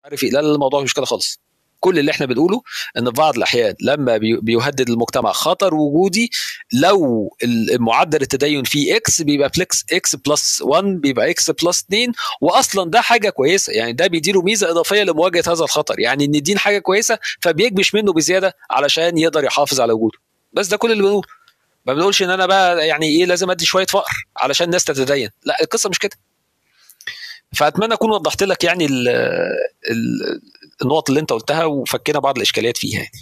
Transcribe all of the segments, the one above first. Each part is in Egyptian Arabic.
عارف ايه لا الموضوع مش كده خالص كل اللي احنا بنقوله ان في بعض الاحيان لما بيهدد المجتمع خطر وجودي لو معدل التدين فيه اكس بيبقى فليكس اكس بلس 1 بيبقى اكس بلس 2 واصلا ده حاجه كويسه يعني ده بيديله ميزه اضافيه لمواجهه هذا الخطر يعني ان الدين حاجه كويسه فبيكبش منه بزياده علشان يقدر يحافظ على وجوده بس ده كل اللي بنقوله ما بنقولش ان انا بقى يعني ايه لازم ادي شويه فقر علشان الناس تتدين لا القصه مش كده فاتمنى اكون وضحت لك يعني ال ال النقط اللي انت قلتها وفكينا بعض الاشكاليات فيها يعني.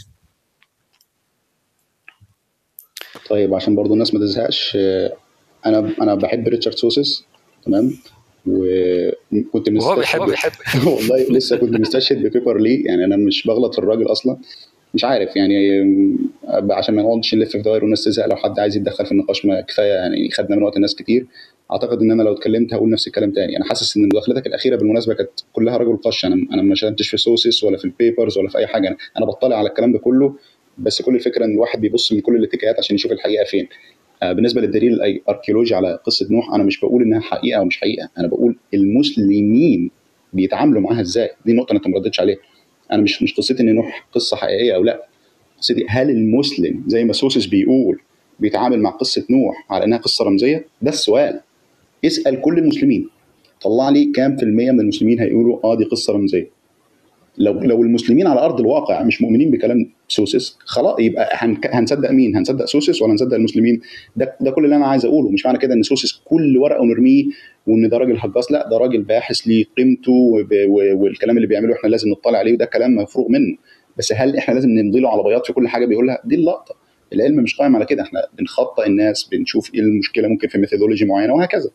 طيب عشان برضو الناس ما تزهقش انا انا بحب ريتشارد سوسس تمام وكنت مستشهد هو بيحب بيحب والله لسه كنت مستشهد ببيبر ليه يعني انا مش بغلط في الراجل اصلا مش عارف يعني عشان ما نقعدش نلف في دوائر والناس تزهق لو حد عايز يتدخل في النقاش ما كفايه يعني خدنا من وقت الناس كتير اعتقد ان انا لو اتكلمت هقول نفس الكلام تاني انا حاسس ان مداخلتك الاخيره بالمناسبه كانت كلها رجل قش انا انا ما شاركتش في سوسس ولا في البيبرز ولا في اي حاجه انا بطلع على الكلام ده كله بس كل الفكره ان الواحد بيبص من كل الاتجاهات عشان يشوف الحقيقه فين آه بالنسبه للدليل الاركيولوجي على قصه نوح انا مش بقول انها حقيقه او مش حقيقه انا بقول المسلمين بيتعاملوا معاها ازاي دي نقطه انت ما ردتش عليها انا مش مش قصتي ان نوح قصه حقيقيه او لا قصتي هل المسلم زي ما سوسس بيقول بيتعامل مع قصه نوح على انها قصه رمزيه ده السؤال اسال كل المسلمين طلع لي كام في المية من المسلمين هيقولوا اه دي قصه رمزيه لو لو المسلمين على ارض الواقع مش مؤمنين بكلام سوسس خلاص يبقى هنصدق مين؟ هنصدق سوسس ولا هنصدق المسلمين؟ ده ده كل اللي انا عايز اقوله مش معنى كده ان سوسس كل ورقه ونرميه وان ده راجل هجاص لا ده راجل باحث ليه قيمته والكلام اللي بيعمله احنا لازم نطلع عليه وده كلام مفروغ منه بس هل احنا لازم نمضي له على بياض في كل حاجه بيقولها؟ دي اللقطه العلم مش قائم على كده احنا بنخطئ الناس بنشوف ايه المشكله ممكن في ميثودولوجي معينه وهكذا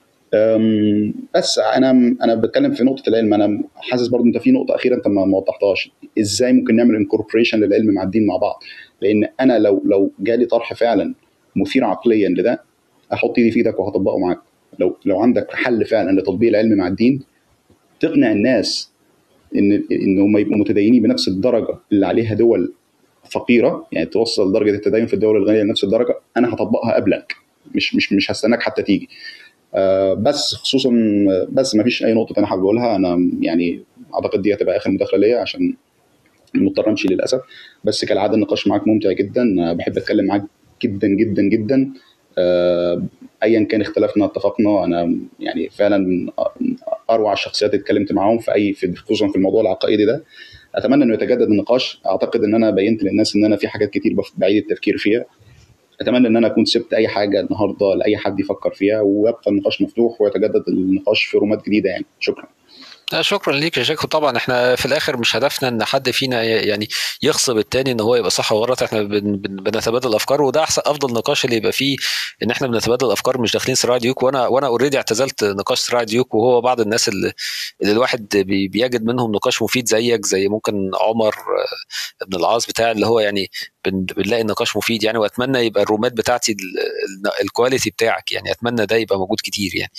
بس انا انا بتكلم في نقطه العلم انا حاسس برضو انت في نقطه اخيره انت ما وضحتهاش ازاي ممكن نعمل انكوربريشن للعلم مع الدين مع بعض لان انا لو لو جالي طرح فعلا مثير عقليا لده احط ايدي في ايدك وهطبقه معاك لو لو عندك حل فعلا لتطبيق العلم مع الدين تقنع الناس ان ان هم يبقوا متدينين بنفس الدرجه اللي عليها دول فقيره يعني توصل درجه التدين في الدول الغنيه لنفس الدرجه انا هطبقها قبلك مش مش مش هستناك حتى تيجي آه بس خصوصا بس ما فيش اي نقطه انا حابب اقولها انا يعني اعتقد دي هتبقى اخر مداخله ليا عشان مضطر امشي للاسف بس كالعاده النقاش معاك ممتع جدا بحب اتكلم معاك جدا جدا جدا آه ايا كان اختلافنا اتفقنا انا يعني فعلا من اروع الشخصيات اللي اتكلمت معاهم في اي في خصوصا في الموضوع العقائدي ده اتمنى انه يتجدد النقاش اعتقد ان انا بينت للناس ان انا في حاجات كتير بعيد التفكير فيها اتمنى ان انا اكون سبت اي حاجه النهارده لاي حد يفكر فيها ويبقى النقاش مفتوح ويتجدد النقاش في رومات جديده يعني شكرا لا شكرا ليك يا جاك طبعا احنا في الاخر مش هدفنا ان حد فينا يعني يغصب التاني ان هو يبقى صح وغلط احنا بن بنتبادل افكار وده احسن افضل نقاش اللي يبقى فيه ان احنا بنتبادل افكار مش داخلين صراع ديوك وانا وانا اوريدي اعتزلت نقاش صراع ديوك وهو بعض الناس اللي, اللي الواحد بي بيجد منهم نقاش مفيد زيك زي ممكن عمر ابن العاص بتاع اللي هو يعني بنلاقي النقاش مفيد يعني واتمنى يبقى الرومات بتاعتي الكواليتي بتاعك يعني اتمنى ده يبقى موجود كتير يعني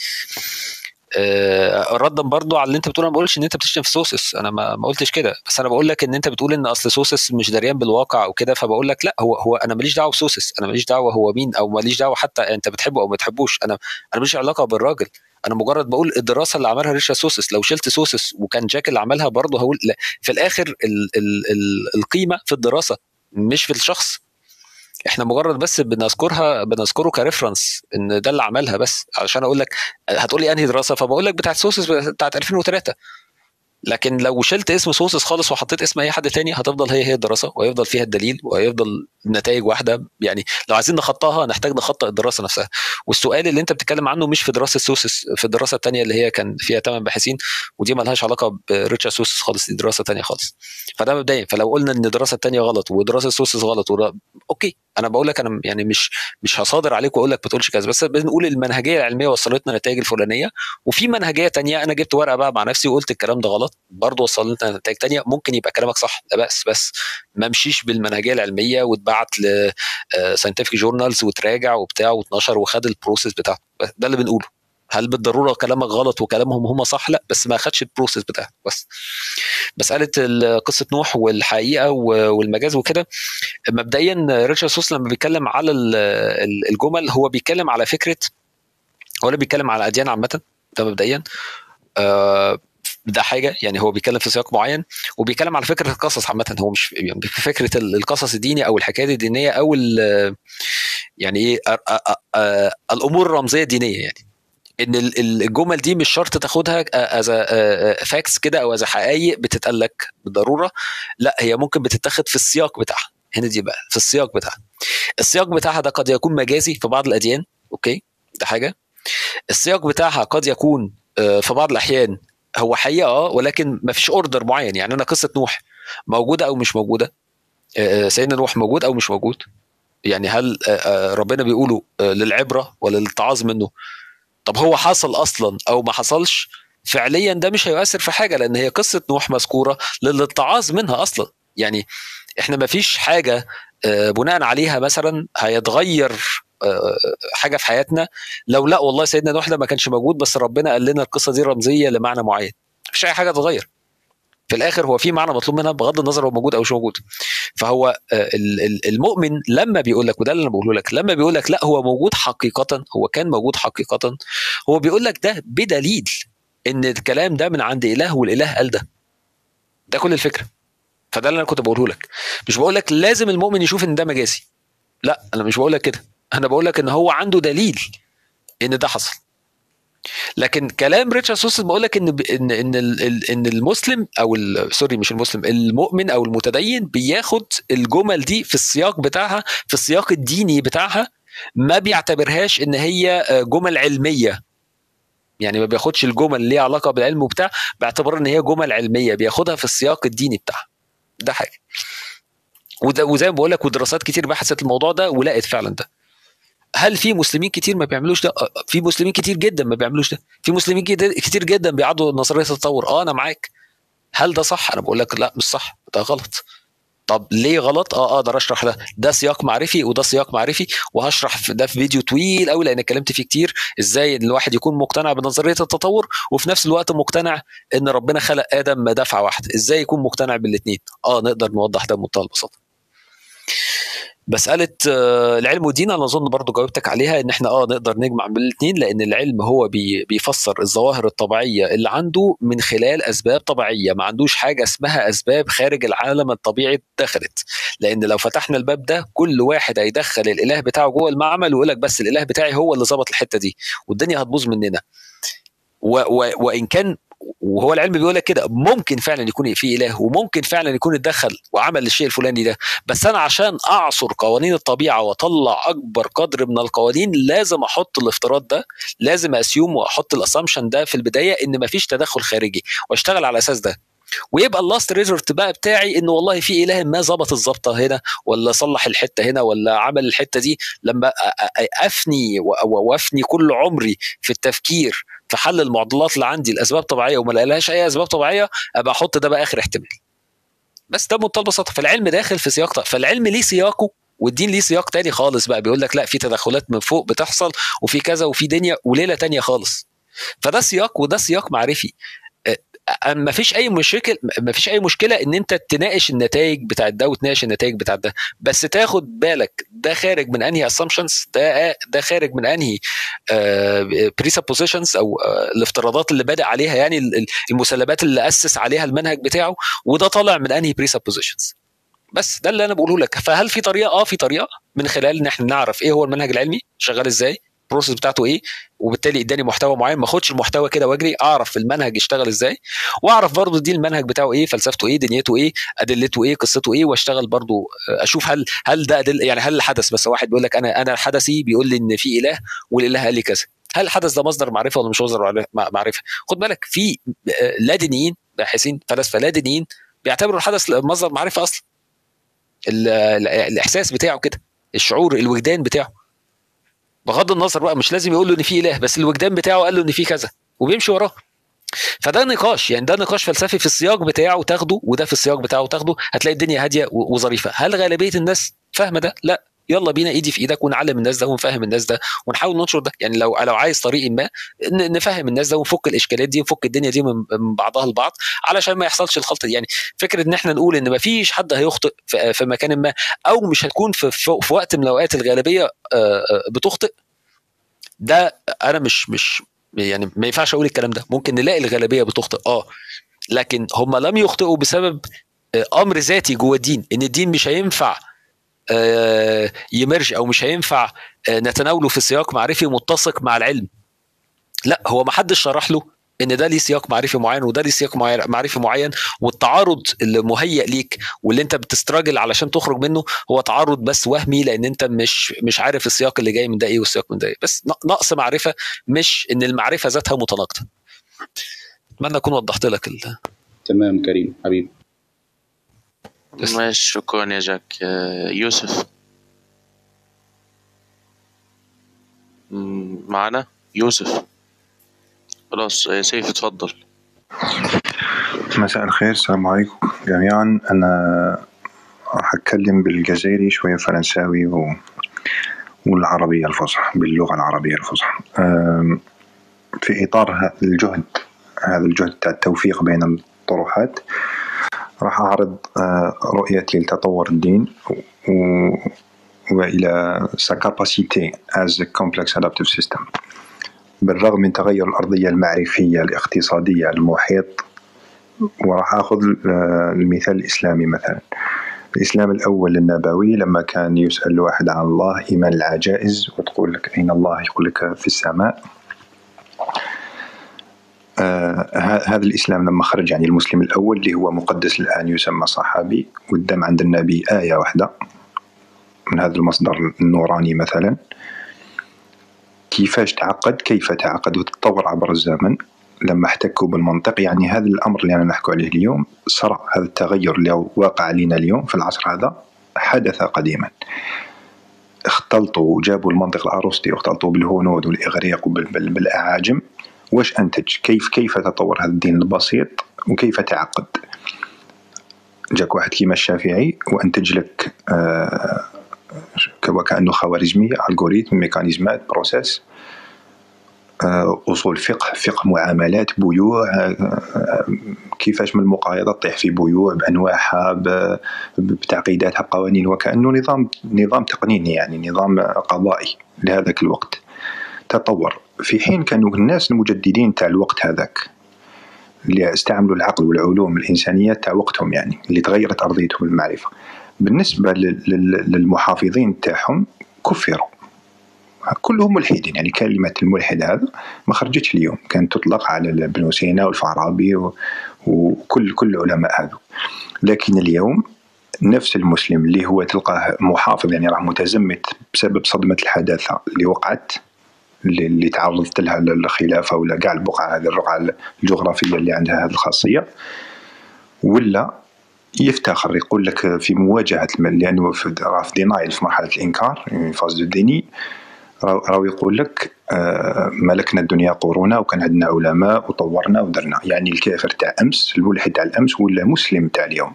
آه ردا برضو على اللي انت بتقول انا ما بقولش ان انت بتشتم في سوسس انا ما, ما قلتش كده بس انا بقول لك ان انت بتقول ان اصل سوسس مش دريان بالواقع او كده فبقول لك لا هو هو انا ماليش دعوه بسوسس انا ماليش دعوه هو مين او ماليش دعوه حتى انت بتحبه او ما بتحبوش انا انا ماليش علاقه بالراجل انا مجرد بقول الدراسه اللي عملها ريتشارد سوسس لو شلت سوسس وكان جاك اللي عملها برضه هقول لا في الاخر ال ال ال القيمه في الدراسه مش في الشخص احنا مجرد بس بنذكرها بنذكره كريفرنس ان ده اللي عملها بس علشان اقول لك هتقول لي انهي دراسه فبقول لك بتاعت سوسس بتاعت 2003 لكن لو شلت اسم سوسس خالص وحطيت اسم اي حد تاني هتفضل هي هي الدراسه وهيفضل فيها الدليل وهيفضل النتائج واحده يعني لو عايزين نخطاها نحتاج نخطئ الدراسه نفسها والسؤال اللي انت بتتكلم عنه مش في دراسه سوسس في الدراسه الثانيه اللي هي كان فيها ثمان باحثين ودي ما لهاش علاقه بريتشارد سوسس خالص دي دراسه ثانيه خالص فده مبدئيا فلو قلنا ان الدراسه الثانيه غلط ودراسه سوسس غلط ورا... اوكي انا بقول لك انا يعني مش مش هصادر عليك واقول لك ما تقولش كذا بس بنقول المنهجيه العلميه وصلتنا النتائج الفلانيه وفي منهجيه تانية انا جبت ورقه بقى مع نفسي وقلت الكلام ده غلط برضه وصلتنا لنتائج تانية ممكن يبقى كلامك صح لا بس بس ما امشيش بالمنهجيه العلميه واتبعت ل ساينتفك جورنالز وتراجع وبتاع واتنشر وخد البروسيس بتاعته ده اللي بنقوله هل بالضروره كلامك غلط وكلامهم هم صح لا بس ما خدش البروسيس بتاعته بس مساله قصه نوح والحقيقه والمجاز وكده مبدئيا ريتشارد سوس لما بيتكلم على الجمل هو بيتكلم على فكره هو بيتكلم على اديان عامه ده مبدئيا ده حاجه يعني هو بيتكلم في سياق معين وبيتكلم على فكره القصص عامه هو مش يعني في فكره القصص الديني او الحكايه الدينيه او يعني ايه الامور الرمزيه الدينيه يعني ان الجمل دي مش شرط تاخدها از فاكس كده او از حقائق بتتقال لك بالضروره لا هي ممكن بتتاخد في السياق بتاعها هنا دي بقى في السياق بتاعها السياق بتاعها ده قد يكون مجازي في بعض الاديان اوكي ده حاجه السياق بتاعها قد يكون في بعض الاحيان هو حقيقه اه ولكن ما فيش اوردر معين يعني انا قصه نوح موجوده او مش موجوده سيدنا نوح موجود او مش موجود يعني هل ربنا بيقوله للعبره ولا للتعاظ منه طب هو حصل اصلا او ما حصلش فعليا ده مش هيؤثر في حاجه لان هي قصه نوح مذكوره للاتعاظ منها اصلا يعني احنا ما فيش حاجه بناء عليها مثلا هيتغير حاجه في حياتنا لو لا والله سيدنا نوح ده ما كانش موجود بس ربنا قال لنا القصه دي رمزيه لمعنى معين مفيش اي حاجه تتغير في الاخر هو في معنى مطلوب منها بغض النظر هو موجود او مش موجود فهو المؤمن لما بيقول لك وده اللي انا بقوله لك لما بيقول لك لا هو موجود حقيقه هو كان موجود حقيقه هو بيقول لك ده بدليل ان الكلام ده من عند اله والاله قال ده ده كل الفكره فده اللي انا كنت بقوله لك مش بقول لك لازم المؤمن يشوف ان ده مجازي لا انا مش بقول لك كده انا بقول لك ان هو عنده دليل ان ده حصل لكن كلام ريتشارد سوسن بقول لك ان ان ان ان المسلم او سوري مش المسلم المؤمن او المتدين بياخد الجمل دي في السياق بتاعها في السياق الديني بتاعها ما بيعتبرهاش ان هي جمل علميه يعني ما بياخدش الجمل اللي ليها علاقه بالعلم وبتاع باعتبار ان هي جمل علميه بياخدها في السياق الديني بتاعها ده حاجه وده وزي ما بقول لك ودراسات كتير بحثت الموضوع ده ولقت فعلا ده هل في مسلمين كتير ما بيعملوش ده؟ في مسلمين كتير جدا ما بيعملوش ده، في مسلمين كتير جدا بيعادوا نظريه التطور، اه انا معاك. هل ده صح؟ انا بقول لك لا مش صح، ده غلط. طب ليه غلط؟ اه اقدر اشرح ده، ده سياق معرفي وده سياق معرفي وهشرح في ده في فيديو طويل قوي لان اتكلمت فيه كتير ازاي ان الواحد يكون مقتنع بنظريه التطور وفي نفس الوقت مقتنع ان ربنا خلق ادم دفعه واحده، ازاي يكون مقتنع بالاثنين؟ اه نقدر نوضح ده بمنتهى البساطه. مساله العلم والدين انا اظن برضو جاوبتك عليها ان احنا اه نقدر نجمع بين الاثنين لان العلم هو بي بيفسر الظواهر الطبيعيه اللي عنده من خلال اسباب طبيعيه ما عندوش حاجه اسمها اسباب خارج العالم الطبيعي دخلت لان لو فتحنا الباب ده كل واحد هيدخل الاله بتاعه جوه المعمل ويقول لك بس الاله بتاعي هو اللي ظبط الحته دي والدنيا هتبوظ مننا و و وان كان وهو العلم بيقول لك كده ممكن فعلا يكون في اله وممكن فعلا يكون اتدخل وعمل الشيء الفلاني ده بس انا عشان اعصر قوانين الطبيعه واطلع اكبر قدر من القوانين لازم احط الافتراض ده لازم اسيوم واحط الاسامبشن ده في البدايه ان مفيش تدخل خارجي واشتغل على اساس ده ويبقى اللاست ريزورت بقى بتاعي انه والله في اله ما ظبط الظبطه هنا ولا صلح الحته هنا ولا عمل الحته دي لما افني وافني كل عمري في التفكير في حل المعضلات اللي عندي الاسباب طبيعيه وما لقالهاش اي اسباب طبيعيه ابقى احط ده بقى اخر احتمال بس ده بمنتهى البساطه فالعلم داخل في سياق فالعلم ليه سياقه والدين ليه سياق تاني خالص بقى بيقول لك لا في تدخلات من فوق بتحصل وفي كذا وفي دنيا وليله تانية خالص فده سياق وده سياق معرفي ما فيش اي مشكله ما فيش اي مشكله ان انت تناقش النتائج بتاعت ده وتناقش النتائج بتاعت ده بس تاخد بالك ده خارج من انهي اسامبشنز ده ده خارج من انهي بريسبوزيشنز او الافتراضات اللي بادئ عليها يعني المسلمات اللي اسس عليها المنهج بتاعه وده طالع من انهي بريسبوزيشنز بس ده اللي انا بقوله لك فهل في طريقه اه في طريقه من خلال ان احنا نعرف ايه هو المنهج العلمي شغال ازاي البروسيس بتاعته ايه وبالتالي اداني محتوى معين ما اخدش المحتوى كده واجري اعرف المنهج يشتغل ازاي واعرف برضو دي المنهج بتاعه ايه فلسفته ايه دنيته ايه ادلته ايه قصته ايه واشتغل برضو اشوف هل هل ده أدل يعني هل الحدث بس واحد بيقول لك انا انا حدثي بيقول لي ان في اله والاله قال لي كذا هل الحدث ده مصدر معرفه ولا مش مصدر معرفه خد بالك في لا دينيين باحثين فلاسفه لا دينيين بيعتبروا الحدث مصدر معرفه اصلا الاحساس بتاعه كده الشعور الوجدان بتاعه بغض النظر بقى مش لازم يقول له ان في اله بس الوجدان بتاعه قال له ان في كذا وبيمشي وراه فده نقاش يعني ده نقاش فلسفي في السياق بتاعه تاخده وده في السياق بتاعه تاخده هتلاقي الدنيا هاديه وظريفه هل غالبيه الناس فاهمه ده لا يلا بينا ايدي في ايدك ونعلم الناس ده ونفهم الناس ده ونحاول ننشر ده يعني لو لو عايز طريق ما نفهم الناس ده ونفك الاشكالات دي ونفك الدنيا دي من بعضها البعض علشان ما يحصلش الخلطه دي يعني فكره ان احنا نقول ان ما فيش حد هيخطئ في مكان ما او مش هتكون في, في وقت من الاوقات الغالبيه بتخطئ ده انا مش مش يعني ما ينفعش اقول الكلام ده ممكن نلاقي الغالبيه بتخطئ اه لكن هم لم يخطئوا بسبب آه، امر ذاتي جوه الدين ان الدين مش هينفع آه، يمرج او مش هينفع آه، نتناوله في سياق معرفي متسق مع العلم لا هو ما حدش شرح له ان ده ليه سياق معرفي معين وده ليه سياق معرفي معين والتعارض اللي مهيئ ليك واللي انت بتستراجل علشان تخرج منه هو تعارض بس وهمي لان انت مش مش عارف السياق اللي جاي من ده ايه والسياق من ده ايه بس نقص معرفه مش ان المعرفه ذاتها متناقضه اتمنى اكون وضحت لك ال... تمام كريم حبيبي ماشي شكرا يا جاك يوسف معنا يوسف خلاص سيف اتفضل مساء الخير السلام عليكم جميعا انا راح اتكلم بالجزائري شويه فرنساوي و... والعربيه الفصحى باللغه العربيه الفصحى في اطار هذا الجهد هذا الجهد تاع التوفيق بين الطروحات راح أعرض آه، رؤيتي لتطور الدين و والى sa capacité as a complex adaptive system بالرغم من تغير الأرضية المعرفية الاقتصادية المحيط وراح أخذ آه، المثال الإسلامي مثلا الإسلام الأول النبوي لما كان يسأل الواحد عن الله إيمان العجائز وتقول لك أين الله يقول لك في السماء آه هذا الاسلام لما خرج يعني المسلم الاول اللي هو مقدس الان يسمى صحابي قدام عند النبي ايه واحده من هذا المصدر النوراني مثلا كيفاش تعقد كيف تعقد وتطور عبر الزمن لما احتكوا بالمنطق يعني هذا الامر اللي انا نحكي عليه اليوم صرا هذا التغير اللي واقع علينا اليوم في العصر هذا حدث قديما اختلطوا وجابوا المنطق الارسطي واختلطوا بالهنود والاغريق وبالاعاجم واش انتج كيف كيف تطور هذا الدين البسيط وكيف تعقد جاك واحد كيما الشافعي وانتج لك آه وكانه خوارزميه الجوريثم ميكانيزمات بروسيس آه اصول فقه فقه معاملات بيوع آه كيفاش من المقايضه تطيح في بيوع بانواعها بتعقيداتها قوانين وكانه نظام نظام تقنيني يعني نظام قضائي لهذاك الوقت تطور في حين كانوا الناس المجددين تاع الوقت هذاك اللي استعملوا العقل والعلوم الإنسانية تاع وقتهم يعني اللي تغيرت أرضيتهم المعرفة بالنسبة للمحافظين تاعهم كفروا كلهم ملحدين يعني كلمة الملحد هذا ما خرجتش اليوم كانت تطلق على ابن سينا والفارابي وكل كل العلماء هذو لكن اليوم نفس المسلم اللي هو تلقاه محافظ يعني راه متزمت بسبب صدمة الحداثة اللي وقعت اللي تعرضت لها الخلافه ولا كاع البقعه هذه الرقعه الجغرافيه اللي عندها هذه الخاصيه ولا يفتخر يقول لك في مواجهه لانه راه في دينايل في مرحله الانكار في فاز دو ديني راهو يقول لك آه، ملكنا الدنيا قرونا وكان عندنا علماء وطورنا ودرنا يعني الكافر تاع امس الملحد تاع الامس ولا مسلم تاع اليوم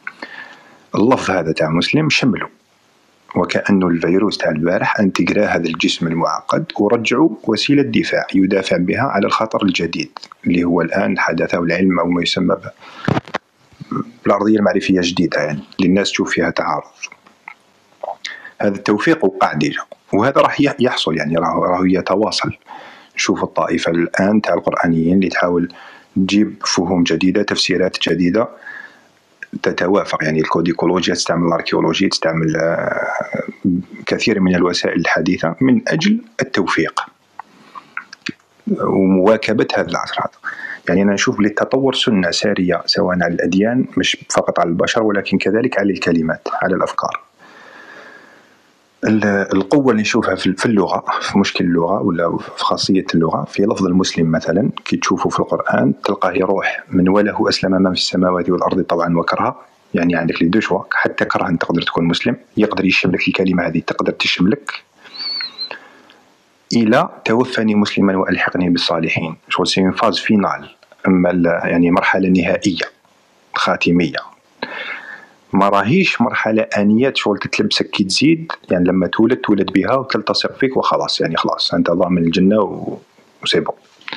اللفظ هذا تاع مسلم شمله وكأنه الفيروس تاع البارح انتقرا هذا الجسم المعقد ورجعوا وسيلة دفاع يدافع بها على الخطر الجديد اللي هو الآن الحداثة والعلم أو ما يسمى بالأرضية المعرفية الجديدة يعني اللي الناس تشوف فيها تعارض هذا التوفيق وقع ديجا وهذا راح يحصل يعني راهو يتواصل نشوف الطائفة الآن تاع القرآنيين اللي تحاول تجيب فهوم جديدة تفسيرات جديدة تتوافق يعني الكوديكولوجيا تستعمل الاركيولوجيا تستعمل آه، كثير من الوسائل الحديثه من اجل التوفيق ومواكبه هذا العصر هذا يعني انا نشوف للتطور سنه ساريه سواء على الاديان مش فقط على البشر ولكن كذلك على الكلمات على الافكار القوة اللي نشوفها في اللغة في مشكل اللغة ولا في خاصية اللغة في لفظ المسلم مثلا كي تشوفه في القرآن تلقاه يروح من وله أسلم من في السماوات والأرض طوعا وكرها يعني عندك لي دو شوا حتى كرها تقدر تكون مسلم يقدر يشملك الكلمة هذه تقدر تشملك إلى توفني مسلما وألحقني بالصالحين شغل سي فاز فينال أما يعني مرحلة نهائية خاتمية ما راهيش مرحله انيه شغل تتلبسك كي تزيد يعني لما تولد تولد بها وتلتصق فيك وخلاص يعني خلاص انت ضامن الجنه وسيبو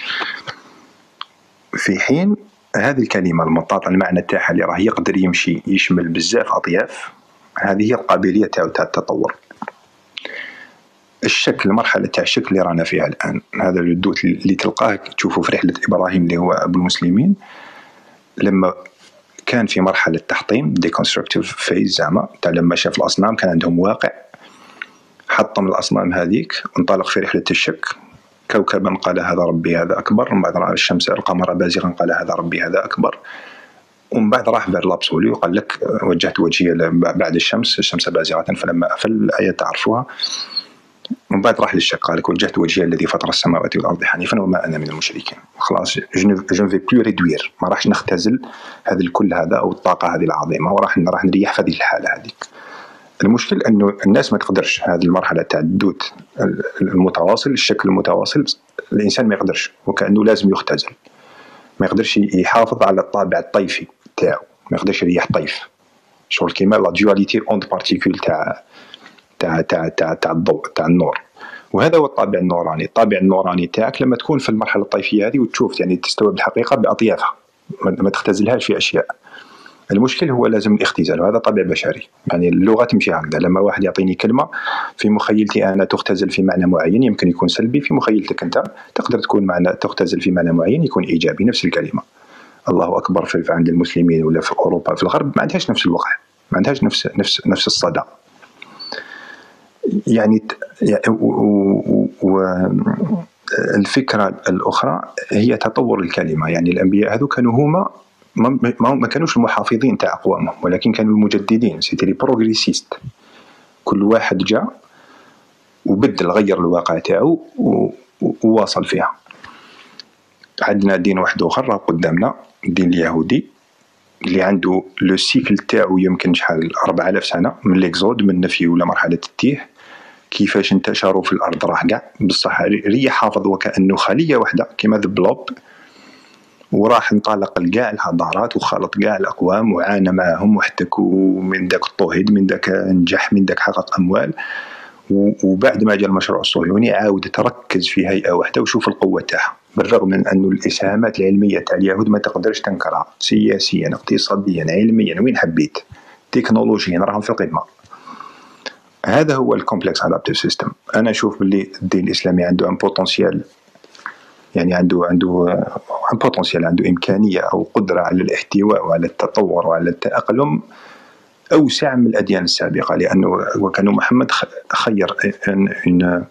في حين هذه الكلمة المطاطة المعنى تاعها اللي راه يقدر يمشي يشمل بزاف أطياف هذه هي القابلية تاعو تاع التطور الشك المرحله تاع الشك اللي رانا فيها الان هذا الدوت اللي تلقاه تشوفه في رحله ابراهيم اللي هو ابو المسلمين لما كان في مرحله تحطيم ديكونستركتيف فيز زعما تاع لما شاف الاصنام كان عندهم واقع حطم الاصنام هذيك وانطلق في رحله الشك كوكبا قال هذا ربي هذا اكبر ومن بعد راى الشمس القمر بازغا قال هذا ربي هذا اكبر ومن بعد راح بير لابسولي وقال لك وجهت وجهي بعد الشمس الشمس بازغه فلما افل الايه تعرفوها ومن بعد راح للشك قال لك وجهت وجهي الذي فطر السماوات والارض حنيفا وما انا من المشركين خلاص جو في بلو ريدوير ما راحش نختزل هذا الكل هذا او الطاقه هذه العظيمه وراح راح نريح في هذه الحاله هذيك المشكل انه الناس ما تقدرش هذه المرحله تاع الدوت المتواصل الشكل المتواصل الانسان ما يقدرش وكانه لازم يختزل ما يقدرش يحافظ على الطابع الطيفي تاعو ما يقدرش يريح طيف شغل كيما لا ديواليتي اونت بارتيكول تاع تاع تاع تاع تاع الضوء تاع النور وهذا هو الطابع النوراني الطابع النوراني تاعك لما تكون في المرحله الطيفيه هذه وتشوف يعني تستوعب الحقيقه باطيافها ما تختزلهاش في اشياء المشكل هو لازم الاختزال وهذا طبع بشري يعني اللغه تمشي هكذا لما واحد يعطيني كلمه في مخيلتي انا تختزل في معنى معين يمكن يكون سلبي في مخيلتك انت تقدر تكون معنى تختزل في معنى معين يكون ايجابي نفس الكلمه الله اكبر في عند المسلمين ولا في اوروبا في الغرب ما عندهاش نفس الوقع ما عندهاش نفس نفس نفس الصدى يعني الفكره الاخرى هي تطور الكلمه يعني الانبياء هذو كانوا هما ما, ما كانوش المحافظين تاع اقوامهم ولكن كانوا المجددين سيتي لي بروغريسيست كل واحد جاء وبدل غير الواقع تاعو وواصل فيها عندنا دين واحد اخر قدامنا الدين اليهودي اللي عنده لو سيكل تاعو يمكن شحال 4000 سنه من ليكزود من النفي ولا مرحله التيه كيفاش انتشروا في الارض راه كاع بصح ريح حافظ وكانه خليه واحده كيما ذا بلوب وراح انطلق لكاع الحضارات وخلط كاع الاقوام وعانى معهم واحتكوا من ذاك اضطهد من ذاك نجح من ذاك حقق اموال وبعد ما جاء المشروع الصهيوني عاود تركز في هيئه واحده وشوف القوه تاعها بالرغم من أن الإسهامات العلمية تاع اليهود ما تقدرش تنكرها سياسيا اقتصاديا علميا وين حبيت تكنولوجيا راهم في القمة هذا هو الكومبلكس ادابتيف سيستم انا اشوف باللي الدين الاسلامي عنده ان بوتنسيال يعني عنده عنده ان بوتنسيال عنده امكانيه او قدره على الاحتواء وعلى التطور وعلى التاقلم اوسع من الاديان السابقه لانه وكان محمد خير ان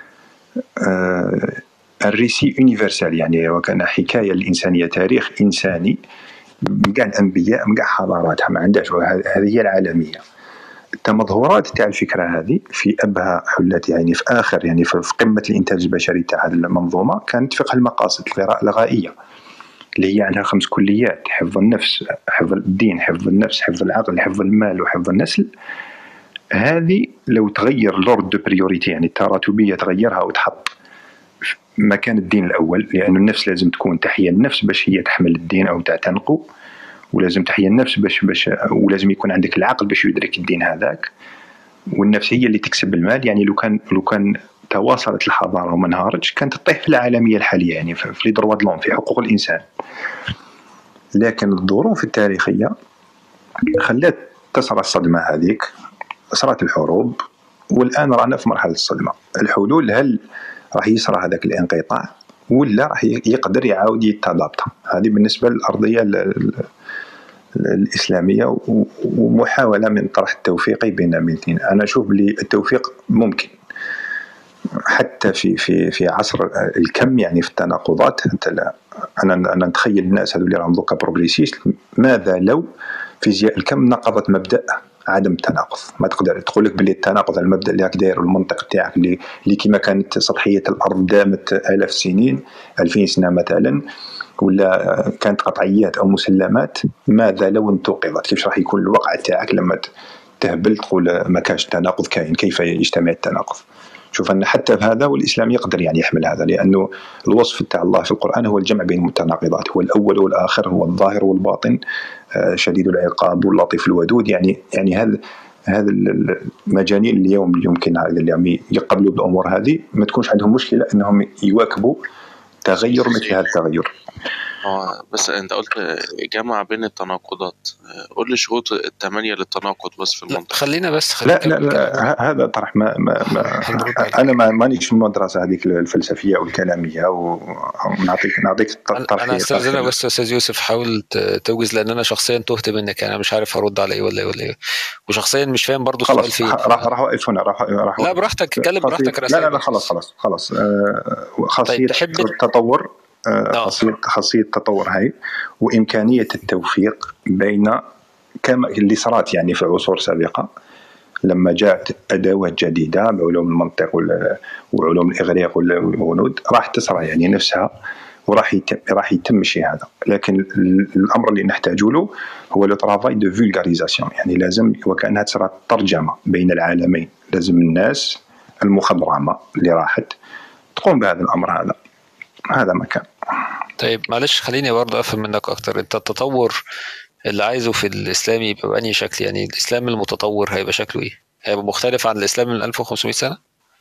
الريسي يونيفرسال يعني وكان حكايه الانسانيه تاريخ انساني من كاع الانبياء من كاع حضاراتها ما عندهاش هذه هي العالميه التمظهرات تاع الفكره هذه في ابهى حلتها يعني في اخر يعني في قمه الانتاج البشري تاع هذه المنظومه كانت فقه المقاصد القراءه الغائيه اللي هي عندها خمس كليات حفظ النفس حفظ الدين حفظ النفس حفظ العقل حفظ المال وحفظ النسل هذه لو تغير لورد دو بريوريتي يعني التراتبيه تغيرها وتحط مكان الدين الاول لأن النفس لازم تكون تحيا النفس باش هي تحمل الدين او تعتنقه ولازم تحيا النفس باش باش ولازم يكون عندك العقل باش يدرك الدين هذاك والنفس هي اللي تكسب المال يعني لو كان لو كان تواصلت الحضاره وما انهارتش كانت تطيح في العالميه الحاليه يعني في لي دروا دلون في حقوق الانسان لكن الظروف التاريخيه خلات تصرى الصدمه هذيك صارت الحروب والان رانا في مرحله الصدمه الحلول هل راح يصرى هذاك الانقطاع ولا راح يقدر يعاود يتضابط هذه بالنسبه للارضيه الاسلاميه ومحاوله من طرح التوفيقي بين الاثنين انا اشوف بلي التوفيق ممكن حتى في في في عصر الكم يعني في التناقضات انت لا انا انا نتخيل الناس هذو اللي راهم دوكا بروغريسيست ماذا لو فيزياء الكم نقضت مبدا عدم التناقض ما تقدر تقول لك باللي التناقض المبدا اللي راك داير والمنطق تاعك اللي اللي كما كانت سطحيه الارض دامت الاف السنين 2000 سنه مثلا ولا كانت قطعيات او مسلمات ماذا لو انتقضت كيفاش راح يكون الواقع تاعك لما تهبل تقول ما كانش تناقض كاين كيف يجتمع التناقض شوف ان حتى في هذا والاسلام يقدر يعني يحمل هذا لانه الوصف تاع الله في القران هو الجمع بين المتناقضات هو الاول والاخر هو الظاهر والباطن آه، شديد العقاب واللطيف الودود يعني يعني هذا هذا المجانين اليوم يمكن اللي يقبلوا بالامور هذه ما تكونش عندهم مشكله انهم يواكبوا تغير مثل هذا التغير هو بس انت قلت جمع بين التناقضات قول لي شروط الثمانية للتناقض بس في لا المنطق خلينا بس لا خلينا لا, لا ه- هذا طرح ما, ما, ما هنرد عليه. انا ما مانيش من المدرسه هذيك الفلسفيه او الكلاميه ونعطيك نعطيك انا طرح انا استاذنك طرح- بس يا استاذ يوسف حاول ت- توجز لان انا شخصيا تهت منك يعني انا مش عارف هرد على ايه ولا ايه ولا ايه وشخصيا مش فاهم برضو السؤال خلاص فين راح راح واقف هنا راح راح لا براحتك اتكلم خاصية- براحتك لا لا لا خلاص خلاص خلاص آه، خاصيه طيب، تحب- التطور آه، آه. خاصيه خاصيه التطور هاي وامكانيه التوفيق بين كما اللي صارت يعني في عصور سابقه لما جاءت ادوات جديده بعلوم المنطق وال- وعلوم الاغريق وال- والهنود راح تصرى يعني نفسها وراح يتم راح يتم شيء هذا لكن ال- الامر اللي نحتاج له هو لو ترافاي دو فولغاريزاسيون يعني لازم وكانها تصير ترجمه بين العالمين لازم الناس المخضرمه اللي راحت تقوم بهذا الامر هذا هذا ما كان طيب معلش خليني برضه افهم منك اكتر انت التطور اللي عايزه في الاسلام يبقى بأنهي شكل يعني الاسلام المتطور هيبقى شكله ايه هيبقى مختلف عن الاسلام من 1500 سنه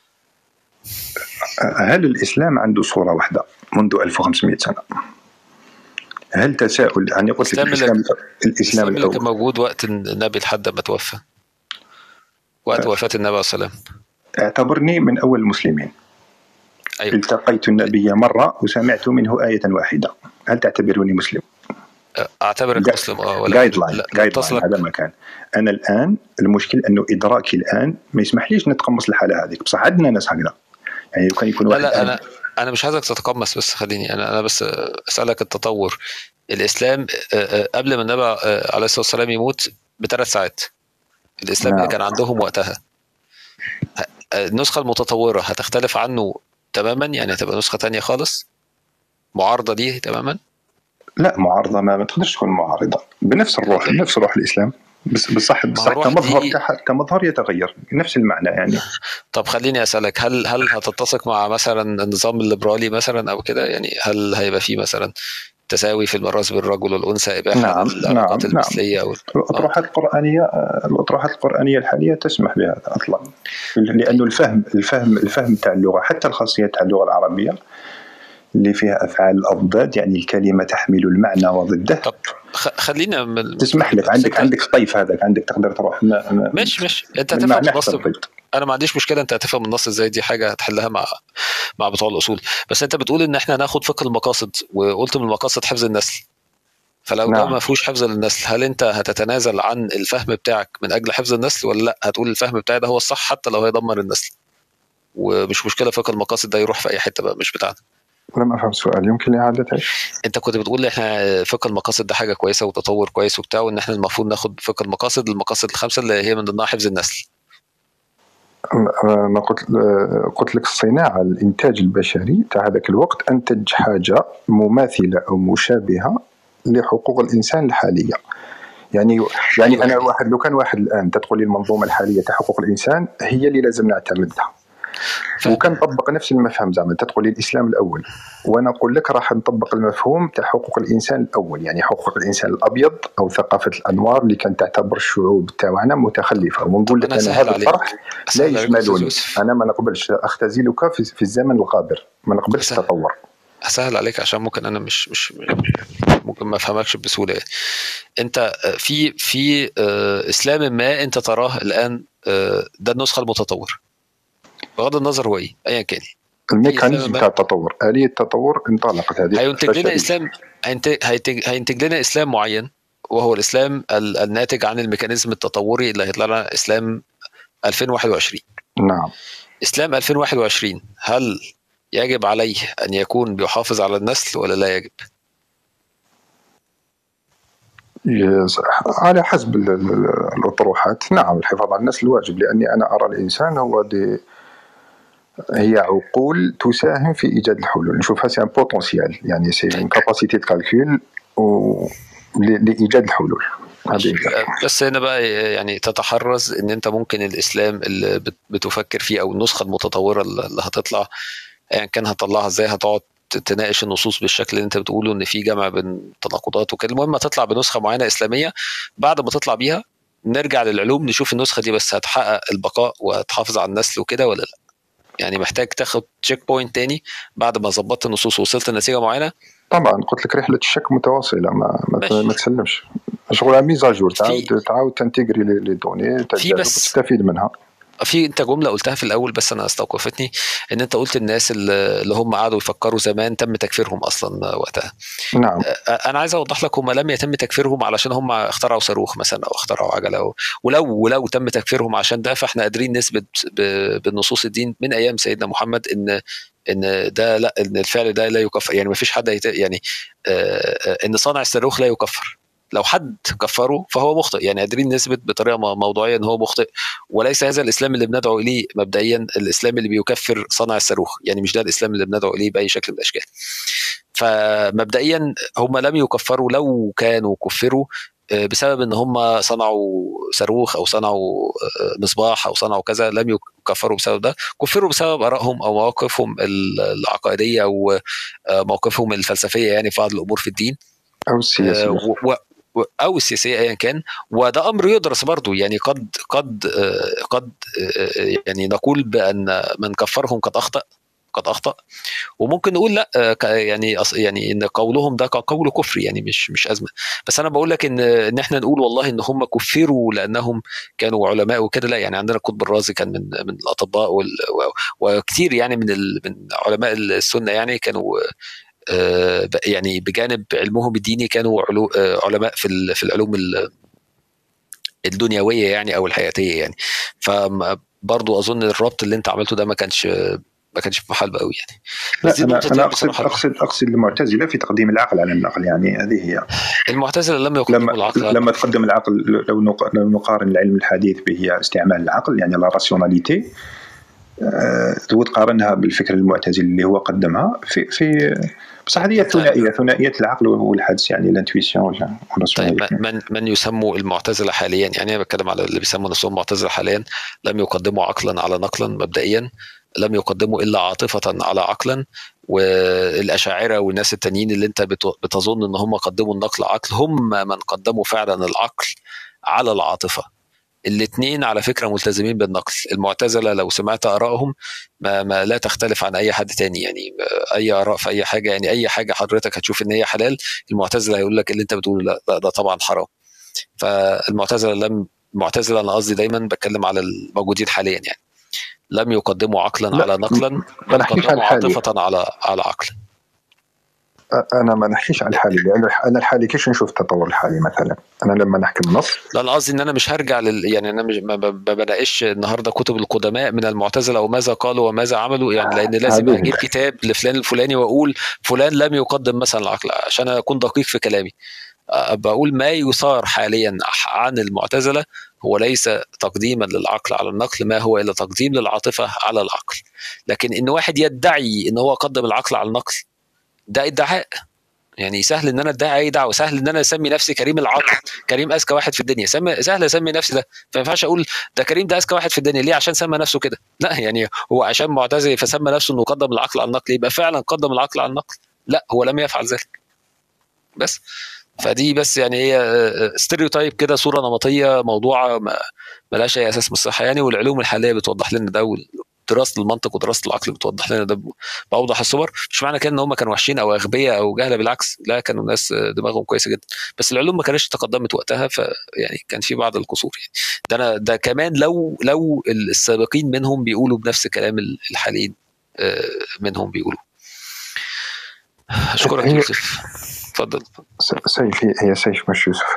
هل الاسلام عنده صوره واحده منذ 1500 سنه؟ هل تساؤل يعني قلت لك الإسلام اللي- الاسلام الاسلام الاسلام اللي كان الاول موجود وقت النبي لحد ما توفى وقت وفاه النبي عليه الصلاه والسلام اعتبرني من اول المسلمين ايوه التقيت النبي مره وسمعت منه ايه واحده هل تعتبروني مسلم؟ اعتبرك جا- مسلم اه ولا جايد لاين لا جايد لاين تصلك هذا ما كان انا الان المشكل انه ادراكي الان ما يسمحليش نتقمص الحاله هذيك بصح عندنا ناس هكذا يعني لو كان يكون لا واحد لا الآن- انا انا مش عايزك تتقمص بس خليني انا انا بس اسالك التطور الاسلام آه، آه، قبل ما النبي آه، عليه الصلاه والسلام يموت بثلاث ساعات الاسلام اللي نعم. كان عندهم وقتها ه- آه، النسخه المتطوره هتختلف عنه تماما يعني هتبقى نسخه تانية خالص معارضه ليه تماما لا معارضه ما, ما تقدرش تكون معارضه بنفس الروح بنفس روح الاسلام بس بصح بصح الروح كمظهر دي- كح- كمظهر يتغير نفس المعنى يعني طب خليني اسالك هل هل هتتسق مع مثلا النظام الليبرالي مثلا او كده يعني هل هيبقى في مثلا تساوي في الميراث بين الرجل والانثى اباحه نعم، للعلاقات نعم، نعم. المثليه او الاطروحات القرانيه الاطروحات القرانيه الحاليه تسمح بهذا اصلا لانه الفهم الفهم الفهم تاع اللغه حتى الخاصيه تاع اللغه العربيه اللي فيها افعال الاضداد يعني الكلمه تحمل المعنى وضده طب خ- خلينا من تسمح لك بس عندك أنت- عندك طيف هذاك عندك تقدر تروح ما ما مش مش انت من هتفهم معنى النص حتى الضد. انا ما عنديش مشكله انت هتفهم النص ازاي دي حاجه هتحلها مع مع بتوع الاصول بس انت بتقول ان احنا هناخد فقه المقاصد وقلت من المقاصد حفظ النسل فلو ده نعم. ما فيهوش حفظ للنسل هل انت هتتنازل عن الفهم بتاعك من اجل حفظ النسل ولا لا هتقول الفهم بتاعي ده هو الصح حتى لو هيدمر النسل ومش مشكله فقه المقاصد ده يروح في اي حته بقى مش بتاعنا لم افهم السؤال يمكن اعادته انت كنت بتقول احنا فقه المقاصد ده حاجه كويسه وتطور كويس وبتاع وان احنا المفروض ناخد فقه المقاصد المقاصد الخمسه اللي هي من ضمنها حفظ النسل ما قلت قلت لك الصناعه الانتاج البشري تاع هذاك الوقت انتج حاجه مماثله او مشابهه لحقوق الانسان الحاليه يعني يعني انا واحد لو كان واحد الان تدخل لي المنظومه الحاليه تاع حقوق الانسان هي اللي لازم نعتمدها فاهم. وكان نطبق نفس المفهوم زعما تدخل لي الاسلام الاول وانا نقول لك راح نطبق المفهوم تاع حقوق الانسان الاول يعني حقوق الانسان الابيض او ثقافه الانوار اللي كانت تعتبر الشعوب تاعنا متخلفه ونقول لك أنا انا سهل هذا عليك. الطرح لا أسهل عليك يا أستاذ يشملني يوسف. انا ما نقبلش اختزلك في, في الزمن الغابر ما نقبلش سهل. التطور هسهل عليك عشان ممكن انا مش مش ممكن ما افهمكش بسهوله يعني. انت في في آه، اسلام ما انت تراه الان آه، ده النسخه المتطور بغض النظر هو ايه ايا كان الميكانيزم إسلام تاع التطور اليه التطور انطلقت هذه هينتج لنا فشلت. اسلام هينتج, هينتج, هينتج لنا اسلام معين وهو الاسلام ال- الناتج عن الميكانيزم التطوري اللي هيطلع لنا اسلام 2021 نعم اسلام 2021 هل يجب عليه ان يكون بيحافظ على النسل ولا لا يجب؟ يس- على حسب ال- ال- الاطروحات نعم الحفاظ على النسل واجب لاني انا ارى الانسان هو دي هي عقول تساهم في ايجاد الحلول نشوفها سي ان بوتونسيال يعني سي ان كاباسيتي دو كالكول لايجاد الحلول هذه هي. بس هنا بقى يعني تتحرز ان انت ممكن الاسلام اللي بت- بتفكر فيه او النسخه المتطوره اللي هتطلع ايا كان هتطلعها ازاي هتقعد تناقش النصوص بالشكل اللي انت بتقوله ان في جمع بين تناقضات وكده المهم هتطلع بنسخه معينه اسلاميه بعد ما تطلع بيها نرجع للعلوم نشوف النسخه دي بس هتحقق البقاء وتحافظ على النسل وكده ولا لا يعني محتاج تاخد تشيك بوينت تاني بعد ما ظبطت النصوص ووصلت لنتيجه معينه طبعا قلت لك رحله الشك متواصله ما ما, ماشي. ما تسلمش شغل ميزاجور في- تعاود تعاود تنتجري لي لي دوني في بس- تستفيد منها في انت جمله قلتها في الاول بس انا استوقفتني ان انت قلت الناس اللي اللي هم قعدوا يفكروا زمان تم تكفيرهم اصلا وقتها نعم انا عايز اوضح لك هم لم يتم تكفيرهم علشان هم اخترعوا صاروخ مثلا او اخترعوا عجله أو ولو ولو تم تكفيرهم عشان ده فاحنا قادرين نثبت ب- بالنصوص الدين من ايام سيدنا محمد ان ان ده لا ان الفعل ده لا يكفر يعني ما فيش حد هيت- يعني آه، آه، ان صانع الصاروخ لا يكفر لو حد كفره فهو مخطئ يعني قادرين نثبت بطريقه مو- موضوعيه ان هو مخطئ وليس هذا الاسلام اللي بندعو اليه مبدئيا الاسلام اللي بيكفر صانع الصاروخ يعني مش ده الاسلام اللي بندعو اليه باي شكل من الاشكال فمبدئيا هم لم يكفروا لو كانوا كفروا آه، بسبب ان هم صنعوا صاروخ او صنعوا آه، مصباح او صنعوا كذا لم يكفروا بسبب ده كفروا بسبب ارائهم او مواقفهم ال- العقائديه او آه، مواقفهم الفلسفيه يعني في بعض الامور في الدين او آه، السياسيه و- و- او السياسيه ايا كان وده امر يدرس برضه يعني قد قد آه، قد آه، يعني نقول بان من كفرهم قد اخطا قد اخطا وممكن نقول لا آه، ك- يعني أص- يعني ان قولهم ده قول كفر يعني مش مش ازمه بس انا بقول لك ان ان احنا نقول والله ان هم كفروا لانهم كانوا علماء وكده لا يعني عندنا القطب الرازي كان من من الاطباء وال- و- وكتير يعني من ال- من علماء السنه يعني كانوا آه، ب- يعني بجانب علمهم الديني كانوا علو آه، علماء في ال- في العلوم ال- الدنيويه يعني او الحياتيه يعني فبرضو اظن الربط اللي انت عملته ده ما كانش ما كانش في محل قوي يعني لا بس دي انا نقطتين انا اقصد بصراحة. اقصد اقصد المعتزله في تقديم العقل على النقل يعني هذه هي المعتزله لم يقدموا لما العقل لما تقدم العقل لو نق- لو نقارن العلم الحديث به استعمال العقل يعني لا راسيوناليتي وتقارنها بالفكر المعتزلي اللي هو قدمها في في بصح هذه ثنائيه ثنائيه العقل والحدس يعني الانتويسيون طيب من من يسموا المعتزله حاليا يعني انا بتكلم على اللي بيسموا نفسهم معتزله حاليا لم يقدموا عقلا على نقلا مبدئيا لم يقدموا الا عاطفه على عقلا والاشاعره والناس التانيين اللي انت بت- بتظن ان هم قدموا النقل عقل هم من قدموا فعلا العقل على العاطفه الاثنين على فكره ملتزمين بالنقل المعتزله لو سمعت ارائهم ما, ما لا تختلف عن اي حد تاني يعني اي اراء في اي حاجه يعني اي حاجه حضرتك هتشوف ان هي حلال المعتزله هيقول لك اللي انت بتقوله لا, لا ده طبعا حرام فالمعتزله لم المعتزله انا قصدي دايما بتكلم على الموجودين حاليا يعني لم يقدموا عقلا لا، على نقلا ما بل نحكيش عن قدموا الحالي. عاطفه على على عقل انا ما نحكيش على الحالي لان انا الحالي كيفاش نشوف التطور الحالي مثلا انا لما نحكي النص لا انا قصدي ان انا مش هرجع لل يعني انا مش ما ب- ما بناقش النهارده كتب القدماء من المعتزله وماذا قالوا وماذا عملوا يعني لان لازم هذه اجيب كتاب لفلان الفلاني واقول فلان لم يقدم مثلا العقل عشان اكون دقيق في كلامي أه، بقول ما يثار حاليا عن المعتزله هو ليس تقديما للعقل على النقل ما هو الا تقديم للعاطفه على العقل لكن ان واحد يدعي ان هو قدم العقل على النقل ده ادعاء يعني سهل ان انا ادعي اي دعوه سهل ان انا اسمي نفسي كريم العقل كريم اذكى واحد في الدنيا سمي سهل اسمي نفسي ده فما ينفعش اقول ده كريم ده اذكى واحد في الدنيا ليه عشان سمى نفسه كده لا يعني هو عشان معتزل فسمى نفسه انه قدم العقل على النقل يبقى فعلا قدم العقل على النقل لا هو لم يفعل ذلك بس فدي بس يعني هي ستيريوتايب كده صوره نمطيه موضوعه ما ملهاش اي اساس من الصحه يعني والعلوم الحاليه بتوضح لنا ده دراسه المنطق ودراسه العقل بتوضح لنا ده باوضح الصور مش معنى كده ان هم كانوا وحشين او اغبياء او جهله بالعكس لا كانوا ناس دماغهم كويسه جدا بس العلوم ما كانتش تقدمت وقتها فيعني كان في بعض القصور يعني ده انا ده كمان لو لو السابقين منهم بيقولوا بنفس كلام الحاليين آه، منهم بيقولوا اشكرك هي- يوسف اتفضل س- سيف هي- هي سيف مش يوسف